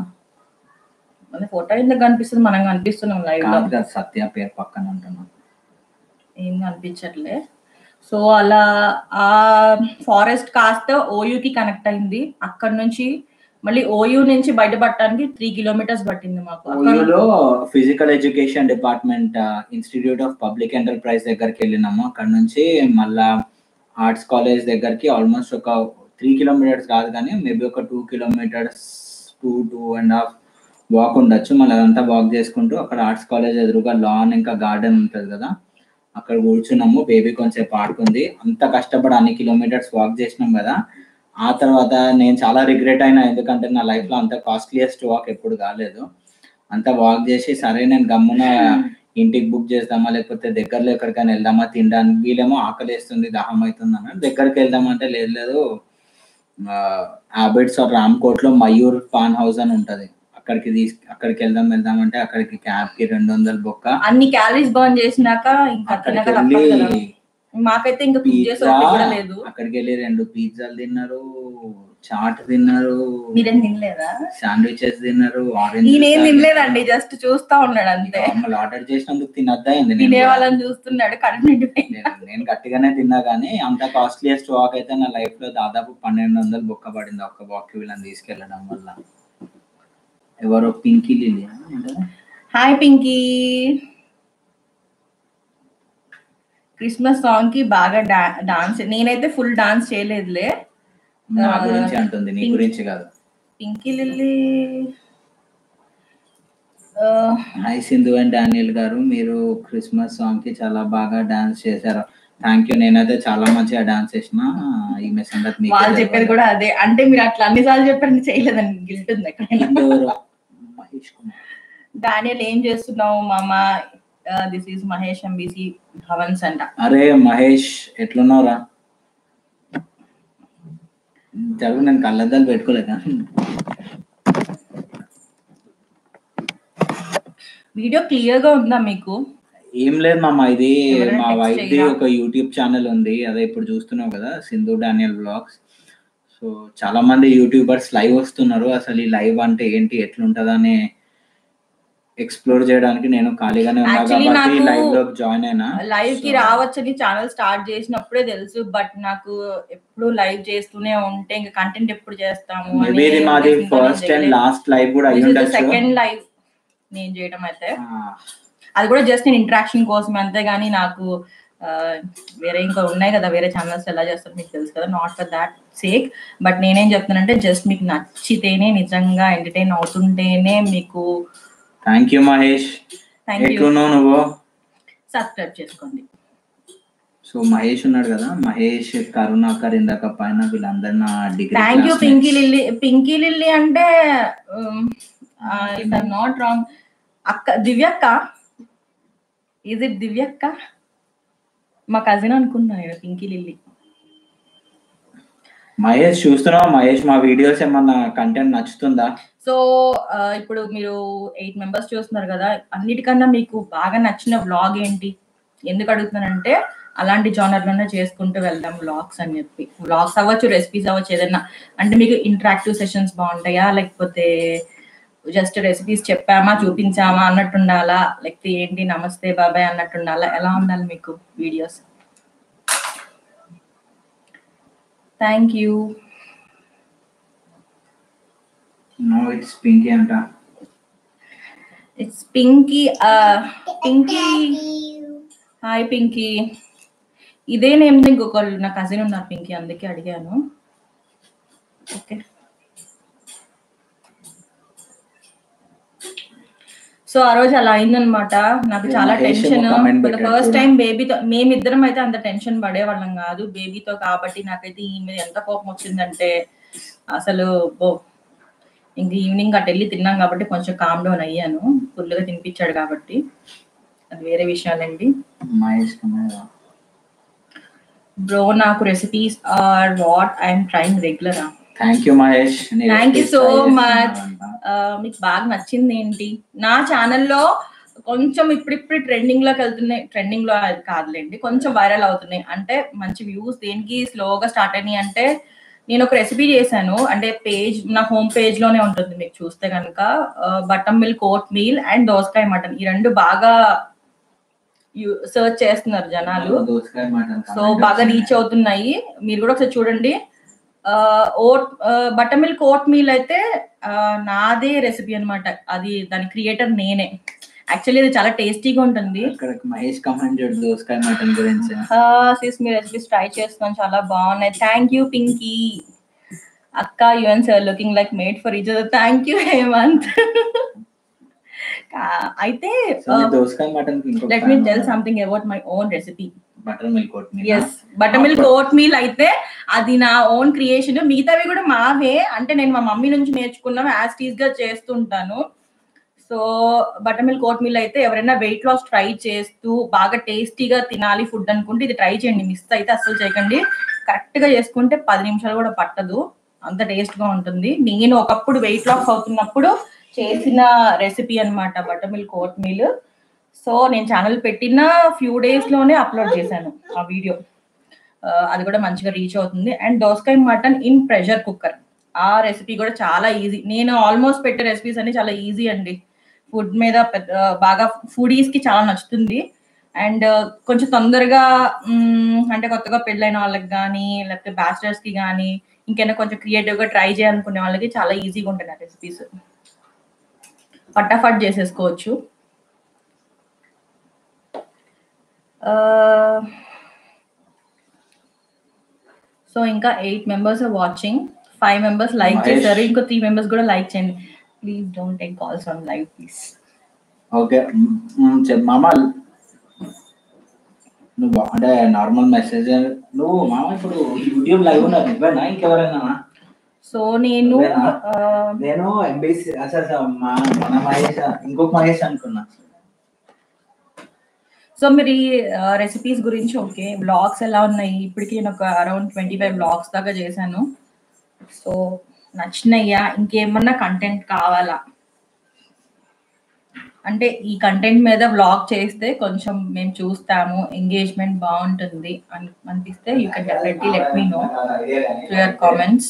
మన ఫోటో ఎందుకు కనిపిస్తుంది మనం కనిపిస్తున్నాం లైవ్ లో కాదు కదా సత్య పేరు పక్కన ఉంటున్నా ఏం కనిపించట్లే సో అలా ఆ ఫారెస్ట్ కాస్త ఓయూకి కనెక్ట్ అయింది అక్కడ నుంచి మళ్ళీ ఓయూ నుంచి బయటపడటానికి త్రీ కిలోమీటర్స్ పట్టింది మాకు అక్కడ ఓయూలో physical education department institute of public enterprise దగ్గరికి వెళ్ళినాము అక్కడ నుంచి మళ్ళా ఆర్ట్స్ కాలేజ్ దగ్గరికి ఆల్మోస్ట్ ఒక త్రీ కిలోమీటర్స్ కాదు కానీ మేబీ ఒక two kilometres two two and half walk ఉండొచ్చు మళ్ళీ అదంతా వాక్ చేసుకుంటూ అక్కడ ఆర్ట్స్ కాలేజ్ ఎదురుగా లాన్ ఇంకా గార్డెన్ ఉంటుంది కదా అక్కడ కూర్చున్నాము బేబీ కొంచెం ఆడుకుంది అంత కష్టపడి అన్ని కిలోమీటర్స్ వాక్ చేసినాం కదా ఆ తర్వాత నేను చాలా రిగ్రెట్ అయినా ఎందుకంటే నా లైఫ్ లో అంత కాస్ట్లీయెస్ట్ వాక్ ఎప్పుడు కాలేదు అంత వాక్ చేసి సరే నేను గమ్మున ఇంటికి బుక్ చేద్దామా లేకపోతే దగ్గరలో ఎక్కడికైనా వెళ్దామా తినడానికి వీళ్ళేమో ఆకలిస్తుంది దాహం అవుతుంది అన్నాడు దగ్గరికి వెళ్దామంటే లేదు లేదు హ్యాబిట్స్ ఆర్ రామ్కోట్ లో మయూర్ ఫాన్ హౌస్ అని ఉంటది అక్కడికి తీసు అక్కడికి వెళ్దాం వెళ్దాం అంటే అక్కడికి క్యాబ్ కి రెండు వందల బొక్క అన్ని క్యాలరీస్ బర్న్ చేసినాక ఇంకా అక్కడికి తినక తప్పదు కదా వెళ్ళి మాకైతే ఇంకా కుక్ చేసే పిజ్జా ఓపిక కూడా లేదు అక్కడికి వెళ్ళి రెండు పిజ్జాలు తిన్నారు చాట్ తిన్నారు మీరేం తినలేదా శాండ్విచెస్ తిన్నారు ఆరెంజ్ ఈయనేం తినలేదండి జస్ట్ చూస్తా ఉన్నాడు అంతే మమ్మల్ని ఆర్డర్ చేసినందుకు తినద్దా ఏంది నేను తినే కూడా? వాళ్ళని చూస్తున్నాడు కడుపు నిండిపోయింది నేను- నేను గట్టిగానే తిన్నా కానీ అంత కాస్ట్లీయెస్ట్ వాక్ అయితే నా లైఫ్ లో దాదాపు పన్నెండు వందలు బొక్క పడింది ఒక్క వాక్ వీళ్ళని తీసుకెళ్ళడం వల్ల ఎవరో Pinky Lily hi Pinky Christmas song కి బాగా డాన్స్ నేనైతే ఫుల్ డాన్స్ చేయలేదులే నా ఆ, గురించి అంటుంది నీ పింక్- గురించి కాదు Pinky Lily hi Sindhu and Daniel garu మీరు క్రిస్మస్ సాంగ్ కి చాలా బాగా డాన్స్ చేశారు థ్యాంక్ యూ నేనైతే చాలా మంచిగా డాన్స్ చేసిన ఈమె సంగతి మీకే వాళ్ళు చెప్పేది తెలియదు. కూడా అదే అంటే మీరు అట్లా అన్నిసార్లు చెప్పారు చేయలేదని గిల్ట్ ఉంది ఎక్కడైనా ఇంకెవరు? మహేష్ కుమార్. డానియల్ ఏం చేస్తున్నావు మామ this is Mahesh MBC Bhavans అంట అరే మహేష్ ఎట్లున్నావురా చదువు నేను కళ్ళద్దాలు పెట్టుకోలేక వీడియో క్లియర్ గా ఉందా మీకు ఏం లేదు మామ ఇది ఎవరైనా మా text వైఫ్ ది చేయరా? ఒక యూట్యూబ్ ఛానల్ ఉంది అదే ఇప్పుడు చూస్తున్నావు కదా సింధు డానియల్ బ్లాగ్స్ సో చాలా మంది యూట్యూబర్స్ లైవ్ వస్తున్నారు అసలు ఈ లైవ్ అంటే ఏంటి ఎట్లుంటదని ఎక్స్ప్లోర్ చేయడానికి నేను ఖాళీగానే ఉన్నా Actually కాబట్టి నాకు లైవ్ లోకి జాయిన్ అయినా లైవ్ కి So, రావచ్చని ఛానల్ స్టార్ట్ చేసినప్పుడే తెలుసు బట్ నాకు ఎప్పుడు లైవ్ చేస్తూనే ఉంటే ఇంకా కంటెంట్ ఎప్పుడు చేస్తాము మేబీ ఇది మాది ఫస్ట్ అండ్ లాస్ట్ లైవ్ కూడా అయి ఉండొచ్చు సెకండ్ లైవ్ నేను చేయడం అయితే ఆ, అది కూడా జస్ట్ నేను ఇంట్రాక్షన్ కోసం అంతేగాని నాకు ఆ, వేరే ఇంకా ఉన్నాయి కదా వేరే ఛానల్స్ ఎలా చేస్తారు మీకు తెలుసు కదా not for that sake but నేనేం చెప్తున్నానంటే జస్ట్ మీకు నచ్చితేనే నిజంగా ఎంటర్టైన్ అవుతుంటేనే మీకు thank you Mahesh thank you ఎట్లున్నావు నువ్వు సబ్స్క్రైబ్ చేసుకోండి సో మహేష్ ఉన్నాడు కదా మహేష్ కరుణాకర్ ఇందాక పైన వీళ్ళందరూ నా degree thank you Pinky Lily Pinky Lily అంటే ఇఫ్ ఐమ్ నాట్ రాంగ్ అక్క దివ్యక్క ఈజ్ ఇట్ దివ్యక్క మా కజిన్ అనుకున్నా నేను పింకీ లిల్లీ మహేష్ చూస్తున్నావా మహేష్ మా వీడియోస్ ఏమన్నా కంటెంట్ నచ్చుతుందా సో ఇప్పుడు మీరు ఎయిట్ మెంబర్స్ చూస్తున్నారు కదా అన్నిటికన్నా మీకు బాగా నచ్చిన వ్లాగ్ ఏంటి ఎందుకు అడుగుతున్నానంటే అలాంటి జానర్లోనే చేసుకుంటూ వెళ్దాం వ్లాగ్స్ అని చెప్పి వ్లాగ్స్ అవ్వచ్చు రెసిపీస్ అవ్వచ్చు ఏదైనా అంటే మీకు ఇంటరాక్టివ్ సెషన్స్ బాగుంటాయా లేకపోతే జస్ట్ రెసిపీస్ చెప్పామా చూపించామా అన్నట్టు ఉండాలా లేకపోతే ఏంటి నమస్తే బాబాయ్ అన్నట్టు ఉండాలా ఎలా ఉండాలి మీకు videos thank you no it's Pinky అంట ఇట్స్ పింకీ పింకీ హాయ్ పింకీ ఇదే నేమ్ ఇంకొకళ్ళు నా కజిన్ ఉన్నారు పింకీ అందుకే అడిగాను ఓకే సో ఆ రోజు అలా అయిందనమాట నాకు చాలా మహేష్ ఏమో టెన్షన్ comment పెట్టాడు ఫస్ట్ చూడు. టైం బేబీతో మేమిద్దరం అయితే అంత టెన్షన్ పడేవాళ్ళం కాదు బేబీతో కాబట్టి నాకైతే ఈ మీద ఎంత కోపం వచ్చిందంటే అసలు బో ఇంక ఈవినింగ్ అటు వెళ్ళి తిన్నాం కాబట్టి కొంచెం కామ్ డౌన్ అయ్యాను ఫుల్గా తినిపించాడు కాబట్టి అది వేరే విషయాలండి మహేష్ కుమార్ బ్రో నాకు recipes are what I'm trying regular thank you Mahesh నీ thank you recipes so try much చేస్తున్నావంట. మీకు బాగా నచ్చింది ఏంటి నా ఛానల్లో కొంచెం ఇప్పుడిప్పుడు ట్రెండింగ్ లోకి వెళ్తున్నాయి ట్రెండింగ్ లో అది కాదులేండి కొంచెం వైరల్ అవుతున్నాయి అంటే మంచి వ్యూస్ దేనికి స్లోగా స్టార్ట్ అయినాయి అంటే నేను ఒక రెసిపీ చేశాను అంటే పేజ్ నా హోమ్ పేజ్ లోనే ఉంటుంది మీకు చూస్తే కనుక butter milk oatmeal and దోసకాయ మటన్ ఈ రెండు బాగా సర్చ్ చేస్తున్నారు జనాలు దోసకాయ మటన్ సో బాగా రీచ్ అవుతున్నాయి మీరు కూడా ఒకసారి చూడండి oat butter milk oatmeal అయితే ఆ, నాదే రెసిపీ అన్నమాట అది దాని క్రియేటర్ నేనే యాక్చువల్లీ ఇది చాలా టేస్టీగా ఉంటుంది ఇక్కడ మహేష్ కమెంట్ చూడు దోసకాయ మటన్ గురించి సిస్ మీ రెసిపీస్ ట్రై చేస్తున్నాను చాలా బాగున్నాయి థ్యాంక్ యూ పింకీ అక్క Yuvan sir looking like made for each other thank you Hemanth అయితే సో నీ దోసకాయ మటన్ కి ఇంకొక let me tell something about my own recipe butter milk oat yes butter milk oatmeal అయితే అది నా ఓన్ క్రియేషన్ మిగతావి కూడా మావే అంటే నేను మా మమ్మీ నుంచి నేర్చుకున్నాను యాజ్ టీజ్ గా చేస్తుంటాను so butter milk oatmeal అయితే ఎవరైనా వెయిట్ లాస్ ట్రై చేస్తూ బాగా టేస్టీగా తినాలి ఫుడ్ అనుకుంటే ఇది ట్రై చేయండి మిస్ అయితే అస్సలు చేయకండి కరెక్ట్ గా చేసుకుంటే పది నిమిషాలు కూడా పట్టదు అంత టేస్ట్ గా ఉంటుంది నేను ఒకప్పుడు వెయిట్ లాస్ అవుతున్నప్పుడు చేసిన రెసిపీ అన్నమాట butter milk oatmeal so నేను ఛానల్ పెట్టిన ఫ్యూ డేస్ లోనే అప్లోడ్ చేశాను ఆ వీడియో అది కూడా మంచిగా రీచ్ అవుతుంది అండ్ దోసకాయ మటన్ ఇన్ ప్రెషర్ కుక్కర్ ఆ రెసిపీ కూడా చాలా ఈజీ నేను ఆల్మోస్ట్ పెట్టే రెసిపీస్ అన్ని చాలా ఈజీ అండి ఫుడ్ మీద పెద్ద బాగా ఫుడీస్ కి చాలా నచ్చుతుంది అండ్ కొంచెం తొందరగా మ్, అంటే కొత్తగా పెళ్ళైన వాళ్ళకి కానీ లేకపోతే బ్యాచిలర్స్ కి కానీ ఇంకైనా కొంచెం క్రియేటివ్ గా ట్రై చేయాలనుకునే వాళ్ళకి చాలా ఈజీగా ఉంటుంది ఆ రెసిపీస్ ఫటాఫట్ చేసేసుకోవచ్చు సో ఇంకా eight members watching five members like Mahesh. చేశారు ఇంకో త్రీ మెంబర్స్ కూడా లైక్ చేయండి please don't take calls on live please okay చెప్పు మామ నువ్వు అంటే నార్మల్ మెసేజ్ నువ్వు మామ ఇప్పుడు యూట్యూబ్ లైవ్ ఉన్నారు నువ్వేనా ఇంకెవరైనా సో నేను నువ్వేనా? ఆ, నేను ఎంబీసీ అసలు మా మన మహేష్ ఇంకొక మహేష్ అనుకున్నా సో మీరు ఈ రెసిపీస్ గురించి ఓకే బ్లాగ్స్ ఎలా ఉన్నాయి ఇప్పటికి నేను ఒక అరౌండ్ ట్వంటీ ఫైవ్ బ్లాగ్స్ దాకా చేశాను సో నచ్చినయ్యా ఇంకేమన్నా కంటెంట్ కావాలా అంటే ఈ కంటెంట్ మీద వ్లాగ్ చేస్తే కొంచెం మేము చూస్తాము ఎంగేజ్మెంట్ బాగుంటుంది అని అనిపిస్తే you can definitely let me know to your comments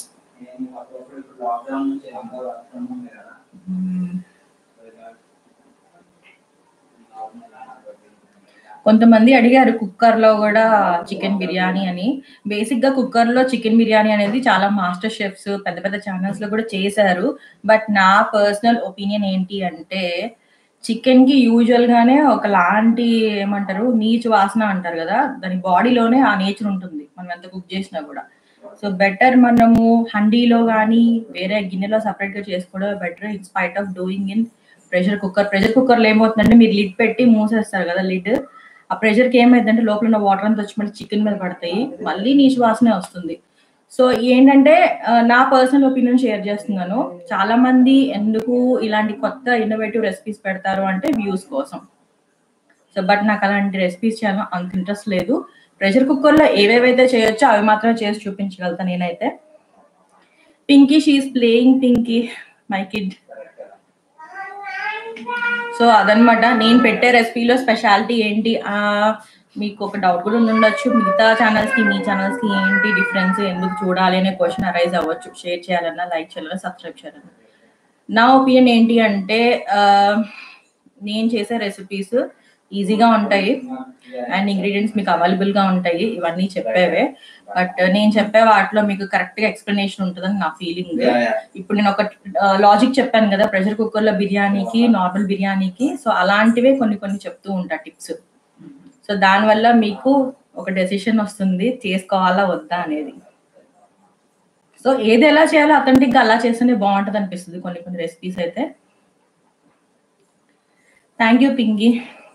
కొంతమంది అడిగారు కుక్కర్ లో కూడా చికెన్ బిర్యానీ అని బేసిక్ గా కుక్కర్ లో చికెన్ బిర్యానీ అనేది చాలా మాస్టర్ షెఫ్స్ పెద్ద పెద్ద ఛానల్స్ లో కూడా చేశారు బట్ నా పర్సనల్ ఒపీనియన్ ఏంటి అంటే చికెన్ కి యూజువల్ గానే ఒకలాంటి ఏమంటారు నీచు వాసన అంటారు కదా దాని బాడీలోనే ఆ నేచర్ ఉంటుంది మనం ఎంత కుక్ చేసినా కూడా సో బెటర్ మనము హండీలో కానీ వేరే గిన్నెలో సపరేట్ గా చేసుకోవడం better in spite of doing in pressure cooker pressure cooker లో ఏమవుతుందంటే మీరు లిడ్ పెట్టి మూసేస్తారు కదా లిడ్ ఆ ప్రెషర్ కి ఏమైందంటే లోపల ఉన్న వాటర్ అంతా వచ్చి మళ్ళీ చికెన్ మీద పడతాయి మళ్ళీ నీచు వాసనే వస్తుంది సో ఏంటంటే ఆ, నా పర్సనల్ ఒపీనియన్ షేర్ చేస్తున్నాను చాలా మంది ఎందుకు ఇలాంటి కొత్త ఇన్నోవేటివ్ రెసిపీస్ పెడతారు అంటే వ్యూస్ కోసం సో బట్ నాకు అలాంటి రెసిపీస్ చేయాలని అంత ఇంట్రెస్ట్ లేదు ప్రెషర్ కుక్కర్ లో ఏవేవైతే చేయొచ్చో అవి మాత్రమే చేసి చూపించగలుగుతాను నేనైతే Pinky she's playing Pinky my kid so అదనమాట నేను పెట్టే రెసిపీలో స్పెషాలిటీ ఏంటి ఆ మీకు ఒక డౌట్ కూడా ఉండి ఉండొచ్చు మిగతా ఛానల్స్ కి మీ ఛానల్స్ కి ఏంటి డిఫరెన్స్ ఎందుకు చూడాలి అనే క్వశ్చన్ అరైజ్ అవ్వచ్చు షేర్ చేయాలన్నా లైక్ చేయాలన్నా సబ్స్క్రైబ్ చేయాలన్నా నా ఒపీనియన్ ఏంటి అంటే ఆ, నేను చేసే రెసిపీస్ ఈజీగా ఉంటాయి అండ్ ఇంగ్రీడియంట్స్ మీకు అవైలబుల్ గా ఉంటాయి ఇవన్నీ చెప్పేవే బట్ నేను చెప్పే వాటిలో మీకు కరెక్ట్ గా ఎక్స్ప్లెనేషన్ ఉంటుందని నా ఫీలింగ్ ఇప్పుడు నేను ఒక లాజిక్ చెప్పాను కదా ప్రెషర్ కుక్కర్ లో బిర్యానీకి నార్మల్ బిర్యానీకి సో అలాంటివే కొన్ని కొన్ని చెప్తూ ఉంటా టిప్స్ సో దానివల్ల మీకు ఒక డెసిషన్ వస్తుంది చేసుకోవాలా వద్దా అనేది సో ఏది ఎలా చేయాలో అథెంటిక్ గా అలా చేస్తేనే బాగుంటది అనిపిస్తుంది కొన్ని కొన్ని రెసిపీస్ అయితే థ్యాంక్ యూ పింగి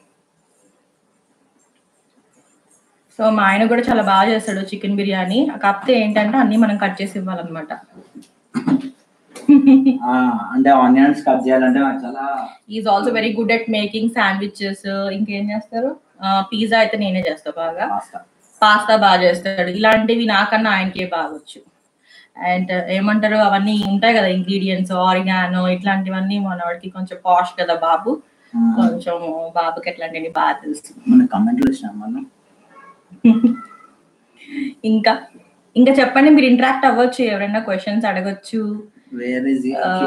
సో మా ఆయన కూడా చాలా బాగా చేస్తాడు చికెన్ బిర్యానీ కాకపోతే ఏంటంటే అన్ని మనం కట్ చేసి ఇవ్వాలన్నమాట ఆ, అంటే ఆనియన్స్ కట్ చేయాలంటే నాకు చాలా is also very good at making sandwiches ఇంకేం చేస్తారు పిజ్జా అయితే నేనే చేస్తా బాగా పాస్తా పాస్తా బాగా చేస్తాడు ఇలాంటివి నాకన్నా ఆయనకే బాగొచ్చు అండ్ ఏమంటారు అవన్నీ ఉంటాయి కదా ఇంగ్రీడియంట్స్ ఆరిగానో ఇట్లాంటివన్నీ మనవాడికి కొంచెం పాష్ కదా బాబు కొంచెం బాబుకి ఎట్లాంటివి బాగా తెలుసు మన కమెంట్లు వచ్చినా మనం ఇంకా ఇంకా చెప్పండి మీరు ఇంటరాక్ట్ అవ్వచ్చు ఎవరైనా క్వశ్చన్స్ అడగొచ్చు వేర్ ఇస్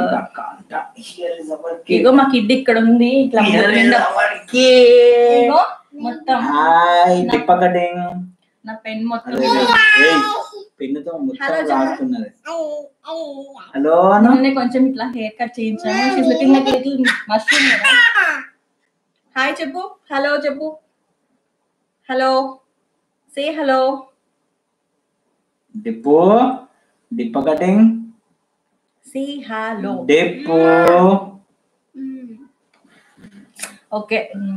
ఇగో మా కిడ్ ఇక్కడ ఉంది ఇట్లా నిండా ఇగో మొత్తం హాయ్ టిప్ప కటింగ్ నా పెన్ మొత్తం పెన్నుతో Hello, మొత్తం చెప్పు. రాస్తున్నది హలో అన్న మొన్నే కొంచెం ఇట్లా హెయిర్ కట్ చేయించాను she's looking like little mushroom hi చెప్పు హలో చెప్పు హలో సే హలో డిప్పు డిప్ప cutting say hello Dippu okay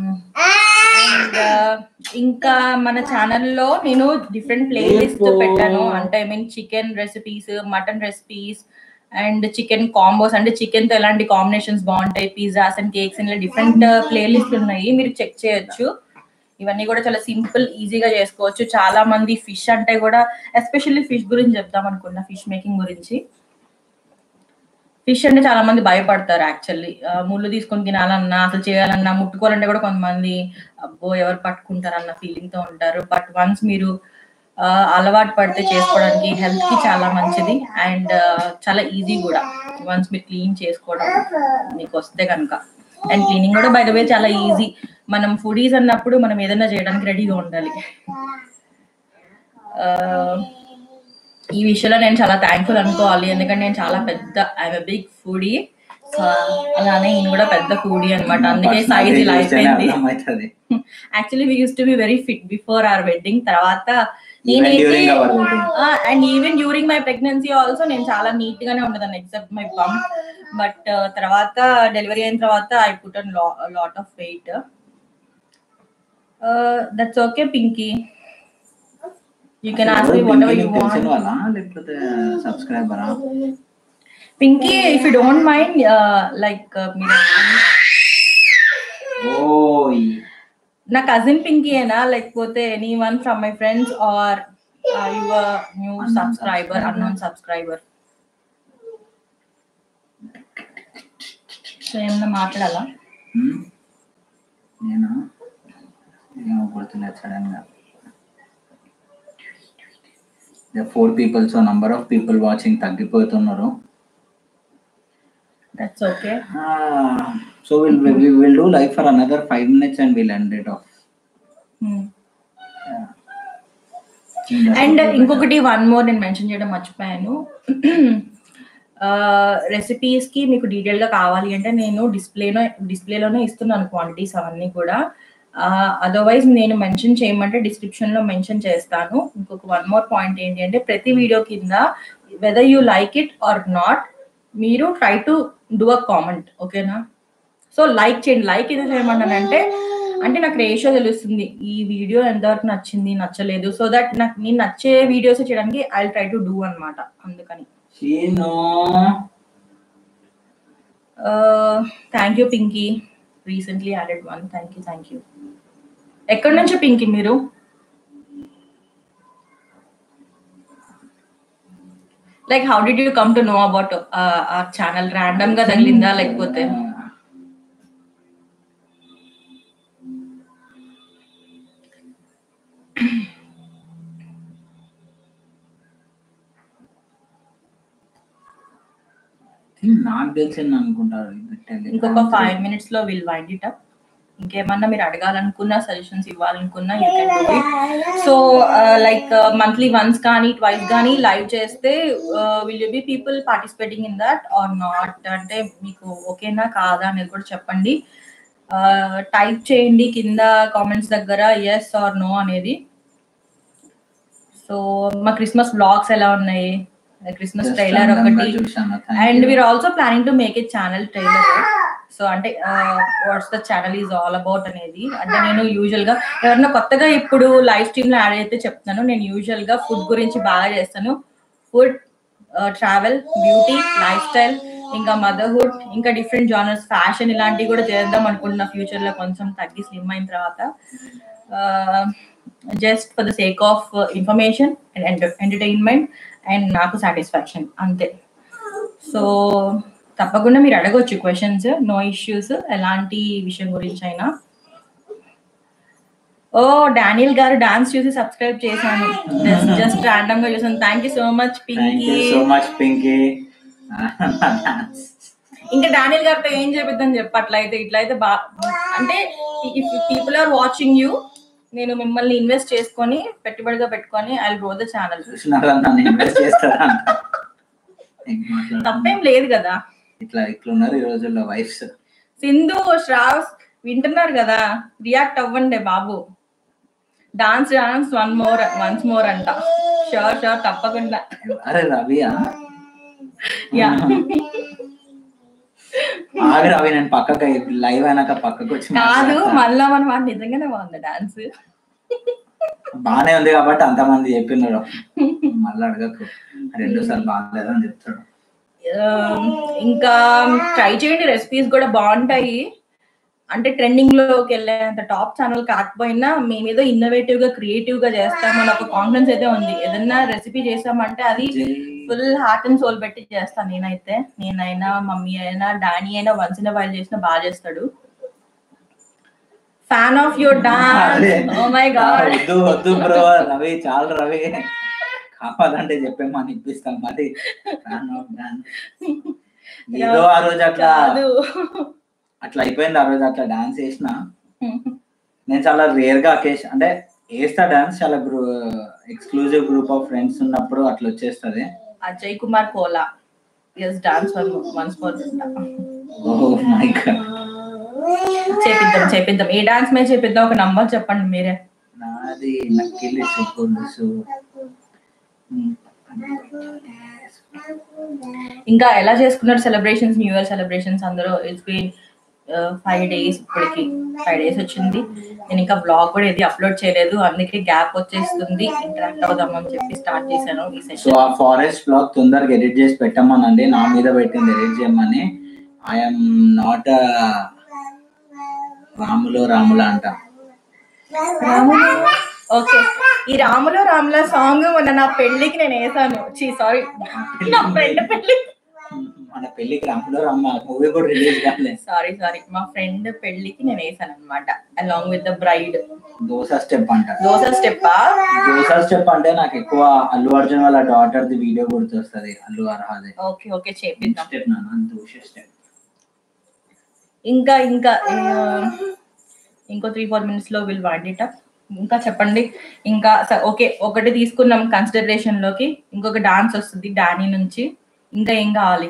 ఇంకా మన ఛానల్లో నేను డిఫరెంట్ ప్లేలిస్ట్ Info. పెట్టాను అంటే I mean chicken recipes mutton recipes and chicken combos అంటే చికెన్ తో ఎలాంటి కాంబినేషన్స్ బాగుంటాయి పిజ్జాస్ అండ్ కేక్స్ ఇలా డిఫరెంట్ ప్లేలిస్ట్ ఉన్నాయి మీరు చెక్ చేయొచ్చు ఇవన్నీ కూడా చాలా సింపుల్ ఈజీగా చేసుకోవచ్చు చాలా మంది ఫిష్ అంటే కూడా ఎస్పెషల్లీ ఫిష్ గురించి చెప్దాం అనుకున్నా ఫిష్ మేకింగ్ గురించి ఫిష్ అంటే చాలా మంది భయపడతారు యాక్చువల్లీ ముళ్ళు తీసుకొని తినాలన్నా అసలు చేయాలన్నా ముట్టుకోవాలంటే కూడా కొంతమంది అబ్బో ఎవరు పట్టుకుంటారన్న ఫీలింగ్ తో ఉంటారు బట్ వన్స్ మీరు ఆ, అలవాటు పడితే చేసుకోవడానికి హెల్త్ కి చాలా మంచిది అండ్ చాలా ఈజీ కూడా వన్స్ మీరు క్లీన్ చేసుకోవడం మీకు వస్తే కనుక అండ్ క్లీనింగ్ కూడా బై ద వే చాలా ఈజీ మనం ఫుడీస్ అన్నప్పుడు మనం ఏదైనా చేయడానికి రెడీగా ఉండాలి ఆ, ఈ విషయంలో నేను చాలా థ్యాంక్ఫుల్ అనుకోవాలి ఎందుకంటే నేను చాలా పెద్ద ఐఎమ్ బిగ్ ఫుడీ సో అలానే ఈయన కూడా పెద్ద ఫుడీ అనమాట అందుకే సైజ్ ఇలా అయిపోయింది అర్థమవుతుంది actually we used to be very fit before our wedding తర్వాత Even నేనైతే during our wedding. And even during my pregnancy also నేను చాలా నీట్ గానే ఉండదాన్ని ఎక్సెప్ట్ మై బమ్ బట్ తర్వాత డెలివరీ అయిన తర్వాత I put on lot of weight that's okay Pinky you can ask me whatever you తెలిసిన want వాళ్ళ లేకపోతే సబ్స్క్రైబరా Pinky if you don't mind like మీరు ఓయ్ నా కజిన్ పింకీయేనా లేకపోతే any one from my friends or your new Unknown subscriber subscriber. Unknown subscriber so ఏమన్నా మాట్లాడాలా హ్మ్? నేను ఏమో గుర్తులేదు సడన్ గా four people so number of people watching తగ్గిపోతున్నారు that's okay so will will do live for another five minutes and will end it off and ఇంకొకటి one more నేను mention చేయడం మర్చిపోయాను రెసిపీస్ కి మీకు డీటెయిల్ గా కావాలి అంటే నేను డిస్ప్లేలో డిస్ప్లేలోనే ఇస్తున్నాను క్వాంటిటీస్ అవన్నీ కూడా అదర్వైజ్ నేను మెన్షన్ చేయమంటే డిస్క్రిప్షన్ లో మెన్షన్ చేస్తాను ఇంకొక వన్ మోర్ పాయింట్ ఏంటి అంటే ప్రతి వీడియో కింద whether you like it or not మీరు try to do a comment ఓకేనా సో లైక్ చేయండి లైక్ ఎందుకు చేయమన్నానంటే అంటే నాకు రేషియో తెలుస్తుంది ఈ వీడియో ఎంతవరకు నచ్చింది నచ్చలేదు సో దట్ నాకు నేను నచ్చే వీడియోస్ చేయడానికి ఐ ట్రై టు డూ అన్నమాట అందుకని Cheenu thank you Pinky recently added one thank you thank you ఎక్కడి నుంచి పింకీ మీరు like how did you come to know about ఆ ఛానల్ ర్యాండమ్ గా తగిలిందా లేకపోతే నాకు తెలిసింది అనుకుంటారు ఇది Telegram. ఇంకొక ఫైవ్ మినిట్స్ లో విల్ వైండ్ ఇట్ అప్ ఇంకేమన్నా మీరు అడగాలనుకున్నా సజెషన్స్ ఇవ్వాలనుకున్నా you can do it so like monthly once కానీ ట్వైస్ కానీ లైవ్ చేస్తే will you be people participating in that are not అంటే మీకు ఓకేనా కాదా అనేది కూడా చెప్పండి టైప్ చేయండి కింద కామెంట్స్ దగ్గర ఎస్ ఆర్ నో అనేది సో మా క్రిస్మస్ బ్లాగ్స్ ఎలా ఉన్నాయి క్రిస్మస్ Just ట్రైలర్ random గా ఒకటి చూశాను. Thank and you. We're also planning to make it channel trailer so అంటే what's the channel is all about అనేది అంటే నేను యూజువల్ గా ఎవరైనా కొత్తగా ఇప్పుడు లైవ్ స్ట్రీమ్ లో యాడ్ అయితే చెప్తాను నేను యూజువల్ గా ఫుడ్ గురించి బాగా చేస్తాను food travel beauty lifestyle ఇంకా మదర్హుడ్ ఇంకా డిఫరెంట్ జానర్స్ ఫ్యాషన్ ఇలాంటివి కూడా చేద్దాం అనుకుంటున్నా ఫ్యూచర్ లో కొంచెం తగ్గి స్లిమ్ అయిన తర్వాత just for the sake of information and entertainment and నాకు సాటిస్ఫాక్షన్ అంతే సో తప్పకుండా మీరు అడగొచ్చు క్వశ్చన్స్ నో ఇష్యూస్ ఎలాంటి విషయం గురించి అయినా ఓ డానియల్ గారు డాన్స్ చూసి సబ్స్క్రైబ్ చేశాను జస్ట్ ర్యాండమ్ గా చూసాను thank you so much thank Pinky you so much Pinky ఇంకా డానియల్ గారితో ఏం చెప్పిందని చెప్పు అట్లయితే ఇట్లయితే బా అంటే if people are watching you నేను మిమ్మల్ని ఇన్వెస్ట్ చేసుకొని పెట్టుబడిగా పెట్టుకొని ఐ గ్రో ద ఛానల్ చూసినారా నన్ను ఇన్వెస్ట్ చేస్తారా అంట. ఏం మాట్లాడుతున్నా? తప్పేం లేదు కదా ఇట్లా ఇట్లా ఉన్నారు ఈ రోజుల్లో వైఫ్స్ సింధు శ్రావ్స్ వింటున్నారు కదా రియాక్ట్ అవ్వండి బాబు dance dance one more once more అంట షూర్ షూర్ తప్పకుండా అరే రవియా యా ఆగి రవి నేను పక్కకి లైవ్ అయినాక పక్కకు వచ్చి కాదు మాట్లాడతా. మళ్ళా మన మాట నిజంగానే బాగుంది డాన్స్ బానే ఉంది కాబట్టి అంతమంది చెప్పినారు మళ్ళీ అడగకు రెండు సార్లు బాగాలేదని చెప్తాడు ఇంకా ట్రై చేయండి రెసిపీస్ కూడా బాగుంటాయి అంటే ట్రెండింగ్ లోకి వెళ్ళేంత టాప్ ఛానల్ కాకపోయినా మేమేదో ఇన్నోవేటివ్ గా క్రియేటివ్ గా చేస్తామని ఒక కాన్ఫిడెన్స్ అయితే ఉంది ఏదన్నా రెసిపీ చేసామంటే అది ఫుల్ హార్ట్ అండ్ సోల్ పెట్టి చేస్తాను నేనైతే నేనైనా మమ్మీ అయినా డానీ అయినా వన్స్ ఇన్ వైల్ చేసినా బాగా చేస్తాడు ఫ్యాన్ ఆఫ్ యువర్ అదే. డాన్స్ ఓ మై గాడ్ వద్దు వద్దు బ్రో రవి చాలు రవి కావాలంటే చెప్పేమని ఇప్పిస్తాం మరి ఫ్యాన్ ఆఫ్ డాన్స్ ఏదో ఆ రోజు అట్లా కాదు అట్లా అయిపోయింది ఆ రోజు అట్లా డాన్స్ చేసిన నేను చాలా రేర్ గా అకేషన్ అంటే వేస్తా డాన్స్ చాలా గ్రూ ఎక్స్క్లూజివ్ గ్రూప్ ఆఫ్ ఫ్రెండ్స్ ఉన్నప్పుడు అట్లా వచ్చేస్తది Ajay Kumar Kola yes dance one once more oh my god చేపిద్దాం చేపిద్దాం ఏ డాన్స్ మీద చేపిద్దాం ఒక నంబర్ చెప్పండి మీరే నాది నక్కిలి సుకులుసు ఇంకా ఎలా చేసుకున్నారు సెలబ్రేషన్స్ న్యూ ఇయర్ సెలబ్రేషన్స్ అందరూ ఇట్స్ బీన్ ఫైవ్ డేస్ ఇప్పటికి ఫైవ్ డేస్ వచ్చింది నేను ఇంకా బ్లాగ్ కూడా ఏది అప్లోడ్ చేయలేదు అందుకే గ్యాప్ వచ్చేస్తుంది ఇంటరాక్ట్ అవుదామని చెప్పి స్టార్ట్ చేశాను ఈ సో సెషన్ ఆ ఫారెస్ట్ బ్లాగ్ తొందరగా ఎడిట్ చేసి పెట్టమనండి నా మీద పెట్టింది ఎడిట్ చేయమని ఐఎమ్ నాట్ రాములు రాముల అంట రాములు ఓకే ఈ రాములు రాముల సాంగ్ మొన్న నా పెళ్లికి నేను వేసాను చీ సారీ నా ఫ్రెండ్ పెళ్లి మన పెళ్లికి రాములు రామ మూవీ కూడా రిలీజ్ కాలేదు సారీ సారీ మా ఫ్రెండ్ పెళ్లికి నేను వేసాను అనమాట along with the bride dosa step అంట దోశ స్టెప్పా దోస స్టెప్ అంటే నాకు ఎక్కువ అల్లు అర్జున్ వాళ్ళ డాటర్ ది వీడియో గుర్తొస్తుంది అల్లు అర్హాది ఓకే ఓకే చేపిద్దాం స్టెప్ నాన్న దోశ స్టెప్ ఇంకా ఇంకా ఆ, ఇంకో త్రీ ఫోర్ మినిట్స్ లో విల్ వైండ్ ఇట్ అప్ ఇంకా చెప్పండి ఇంకా స- ఓకే ఒకటి తీసుకున్నాం కన్సిడరేషన్ లోకి ఇంకొక డాన్స్ వస్తుంది డానీ నుంచి ఇంకా ఏం కావాలి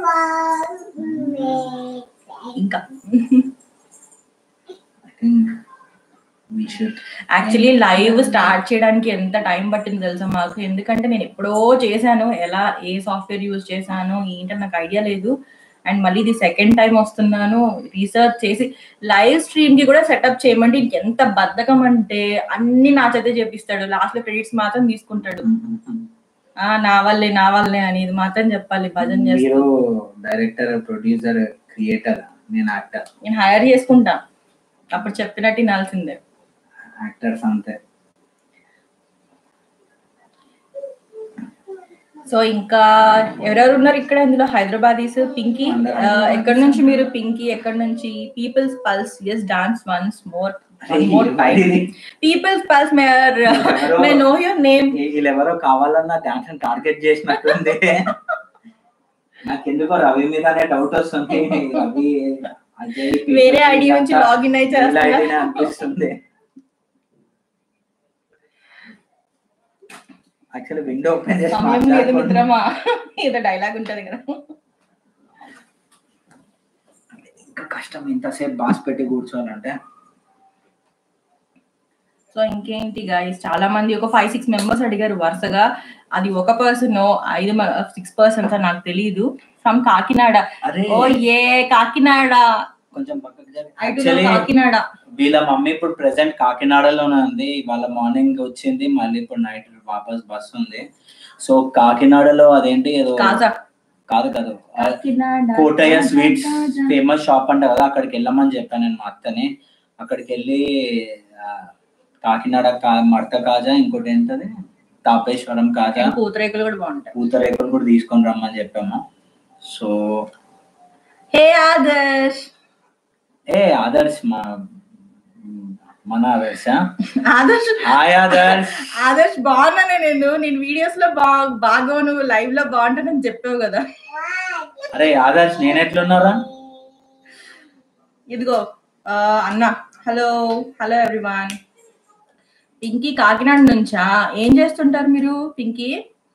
ఇంకా I think we should actually live start చేయడానికి ఎంత టైం పట్టింది తెలుసా మాకు ఎందుకంటే నేను ఎప్పుడో చేశాను ఎలా ఏ సాఫ్ట్వేర్ యూజ్ చేశాను ఏంటని నాకు ఐడియా లేదు అండ్ మళ్ళీ ఇది సెకండ్ టైం వస్తున్నాను రీసెర్చ్ చేసి లైవ్ స్ట్రీమ్ కి కూడా సెటప్ చేయమంటే ఇంక ఎంత బద్ధకం అంటే అన్ని నా చేతే చేపిస్తాడు లాస్ట్ లో క్రెడిట్స్ మాత్రం తీసుకుంటాడు ఆ నా వల్లే నా వల్లే అని ఇది మాత్రం చెప్పాలి భజన చేస్తా మీరు డైరెక్టర్ ప్రొడ్యూసర్ క్రియేటర్ నేను యాక్టర్ నేను హైర్ చేసుకుంటా అప్పుడు చెప్పినట్టు వినాల్సిందే యాక్టర్స్ అంతే సో ఇంకా ఎవరెవరు ఉన్నారు ఇక్కడ ఇందులో హైదరాబాదీస్ పింకీ ఆ, ఎక్కడి నుంచి మీరు పింకీ ఎక్కడి నుంచి people's pulse yes dance once more more time people's pulse మేర్ మే నో యువర్ నేమ్ వీళ్ళు ఎవరో కావాలన్న డాన్స్ టార్గెట్ చేసినట్టుంది నాకెందుకో రవి మీదనే డౌట్ వస్తుంది రవి అజయ్ వేరే ఐడి నుంచి లాగిన్ అయి వీళ్ళ చేస్తున్నా ఐడినే అనిపిస్తుంది యాక్చువల్లీ విండో ఓపెన్ చేసి సమయం లేదు మాట్లాడుకుంటున్నా. మిత్రమా ఏదో డైలాగ్ ఉంటది కదా ఇంకా కష్టం ఇంతసేపు బాస్ పెట్టి కూర్చోవాలంటే సో ఇంకేంటి గైస్ చాలా మంది ఒక ఫైవ్ సిక్స్ మెంబర్స్ అడిగారు వరుసగా అది ఒక పర్సన్ ఐదు సిక్స్ పర్సన్స్ అని నాకు తెలియదు ఫ్రమ్ కాకినాడ అరే ఓ ఏ కాకినాడ కొంచెం పక్కకు జరి ఐ టు యాక్చువల్లీ కాకినాడ వీళ్ళ మమ్మీ ఇప్పుడు ప్రెసెంట్ కాకినాడలోనే ఉంది వాళ్ళ మార్నింగ్ వచ్చింది మళ్ళీ ఇప్పుడు నైట్ వాపస్ బస్ ఉంది సో కాకినాడలో అదేంటి ఏదో కాజా కాదు కాదు ఆ కాకినాడ కోటయ్య స్వీట్స్ కాజా. ఫేమస్ షాప్ అంట కదా అక్కడికి వెళ్ళమని చెప్పాను నేను మా అత్తని అక్కడికి వెళ్ళి ఆ, కాకినాడ కా మడత కాజా ఇంకోటి ఏంటది తాపేశ్వరం కాజా పూతరేకులు కూడా బాగుంటాయి పూతరేకులు కూడా తీసుకొని రమ్మని చెప్పాము సో హే ఆదర్శ్ ఏ ఆదర్శ్ మా మన ఆదర్శ ఆదర్శ్ హాయ్ ఆదర్శ్ ఆదర్శ్ బాగున్నానే నేను నేను వీడియోస్ లో బాగా బాగా నువ్వు లైవ్ లో బాగుంటానని చెప్పావు కదా అరే ఆదర్శ్ నేను ఎట్లున్నారా ఇదిగో ఆ, అన్న hello hello everyone Pinky Kakinada నుంచా ఏం చేస్తుంటారు మీరు పింకీ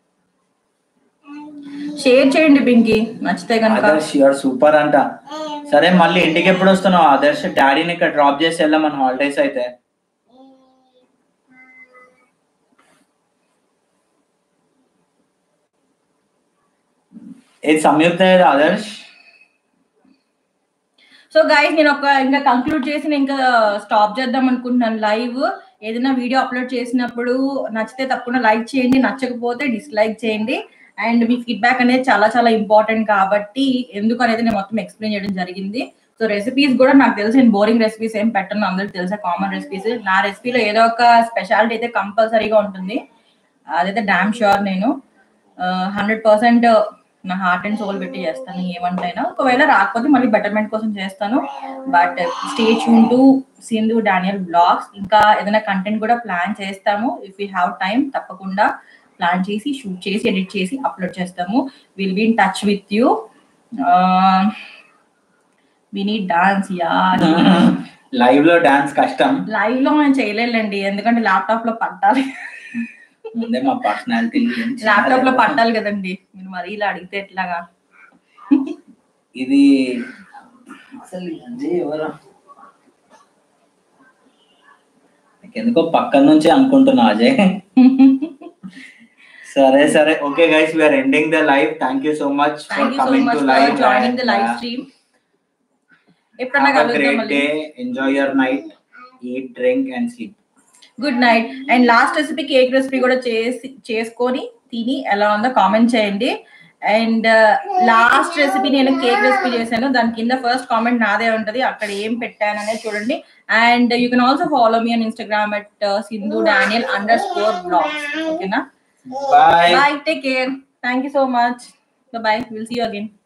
షేర్ చేయండి పింకీ నచ్చితే కనుక ఆదర్శ్ యూఆర్ సూపర్ అంట సరే మళ్ళీ ఇంటికి ఎప్పుడు వస్తున్నావు ఆదర్శ్ డాడీని ఇక్కడ డ్రాప్ చేసి వెళ్దాం మన హాలిడేస్ అయితే ఏది సంయుక్త ఏది ఆదర్శ్ సో గైస్ నేను ఒక ఇంకా కంక్లూడ్ చేసి నేను ఇంకా స్టాప్ చేద్దాం అనుకుంటున్నాను లైవ్ ఏదైనా వీడియో అప్లోడ్ చేసినప్పుడు నచ్చితే తప్పకుండా లైక్ చేయండి నచ్చకపోతే డిస్లైక్ చేయండి అండ్ మీ ఫీడ్బ్యాక్ అనేది చాలా చాలా ఇంపార్టెంట్ కాబట్టి ఎందుకు అనేది నేను మొత్తం ఎక్స్ప్లెయిన్ చేయడం జరిగింది సో రెసిపీస్ కూడా నాకు తెలిసి నేను బోరింగ్ రెసిపీస్ ఏం పెట్టను అందరికి తెలుసా కామన్ రెసిపీస్ నా రెసిపీలో ఏదో ఒక స్పెషాలిటీ అయితే కంపల్సరీగా ఉంటుంది అదైతే డామ్ షూర్ నేను హండ్రెడ్ పర్సెంట్ నా హార్ట్ అండ్ సోల్ పెట్టి చేస్తాను ఏమంటైనా ఒకవేళ రాకపోతే మళ్ళీ బెటర్మెంట్ కోసం చేస్తాను but stay tune to Sindhu Daniel blogs ఇంకా ఏదైనా కంటెంట్ కూడా ప్లాన్ చేస్తాము ఇఫ్ యూ హ్యావ్ టైం తప్పకుండా ప్లాన్ చేసి షూట్ చేసి ఎడిట్ చేసి అప్లోడ్ చేస్తాము will be in touch with you we need dance ya live లో డాన్స్ కష్టం లైవ్ లో నేను చేయలేండి ఎందుకంటే ల్యాప్టాప్ లో పట్టాలి ముందే మా పర్సనాలిటీ ల్యాప్టాప్ లో పట్టాలి కదండి మీరు మరి ఇలా అడిగితే ఎట్లాగా ఇది అసలు ఈ అజయ్ ఎవరు ఎందుకో పక్కన నుంచి అనుకుంటున్నా అజయ్ సరే సరే okay guys we're ending the live thank you so much for thank you so coming much to for live joining the live stream ఎప్పుడన్నా కలుద్దాం గ్రేట్ మళ్ళీ day enjoy your night eat drink and sleep good night and last recipe cake recipe కూడా చేసి చేసుకొని తిని ఎలా ఉందో comment చేయండి అండ్ లాస్ట్ రెసిపీ నేను కేక్ రెసిపీ చేశాను దాని కింద ఫస్ట్ కామెంట్ నాదే ఉంటది అక్కడ ఏం పెట్టాను అనేది చూడండి and you can also follow me on Instagram at Sindhu Daniel underscore స్కోర్ బ్లాగ్స్ ఓకేనా bye bye take care thank you so much bye will see you again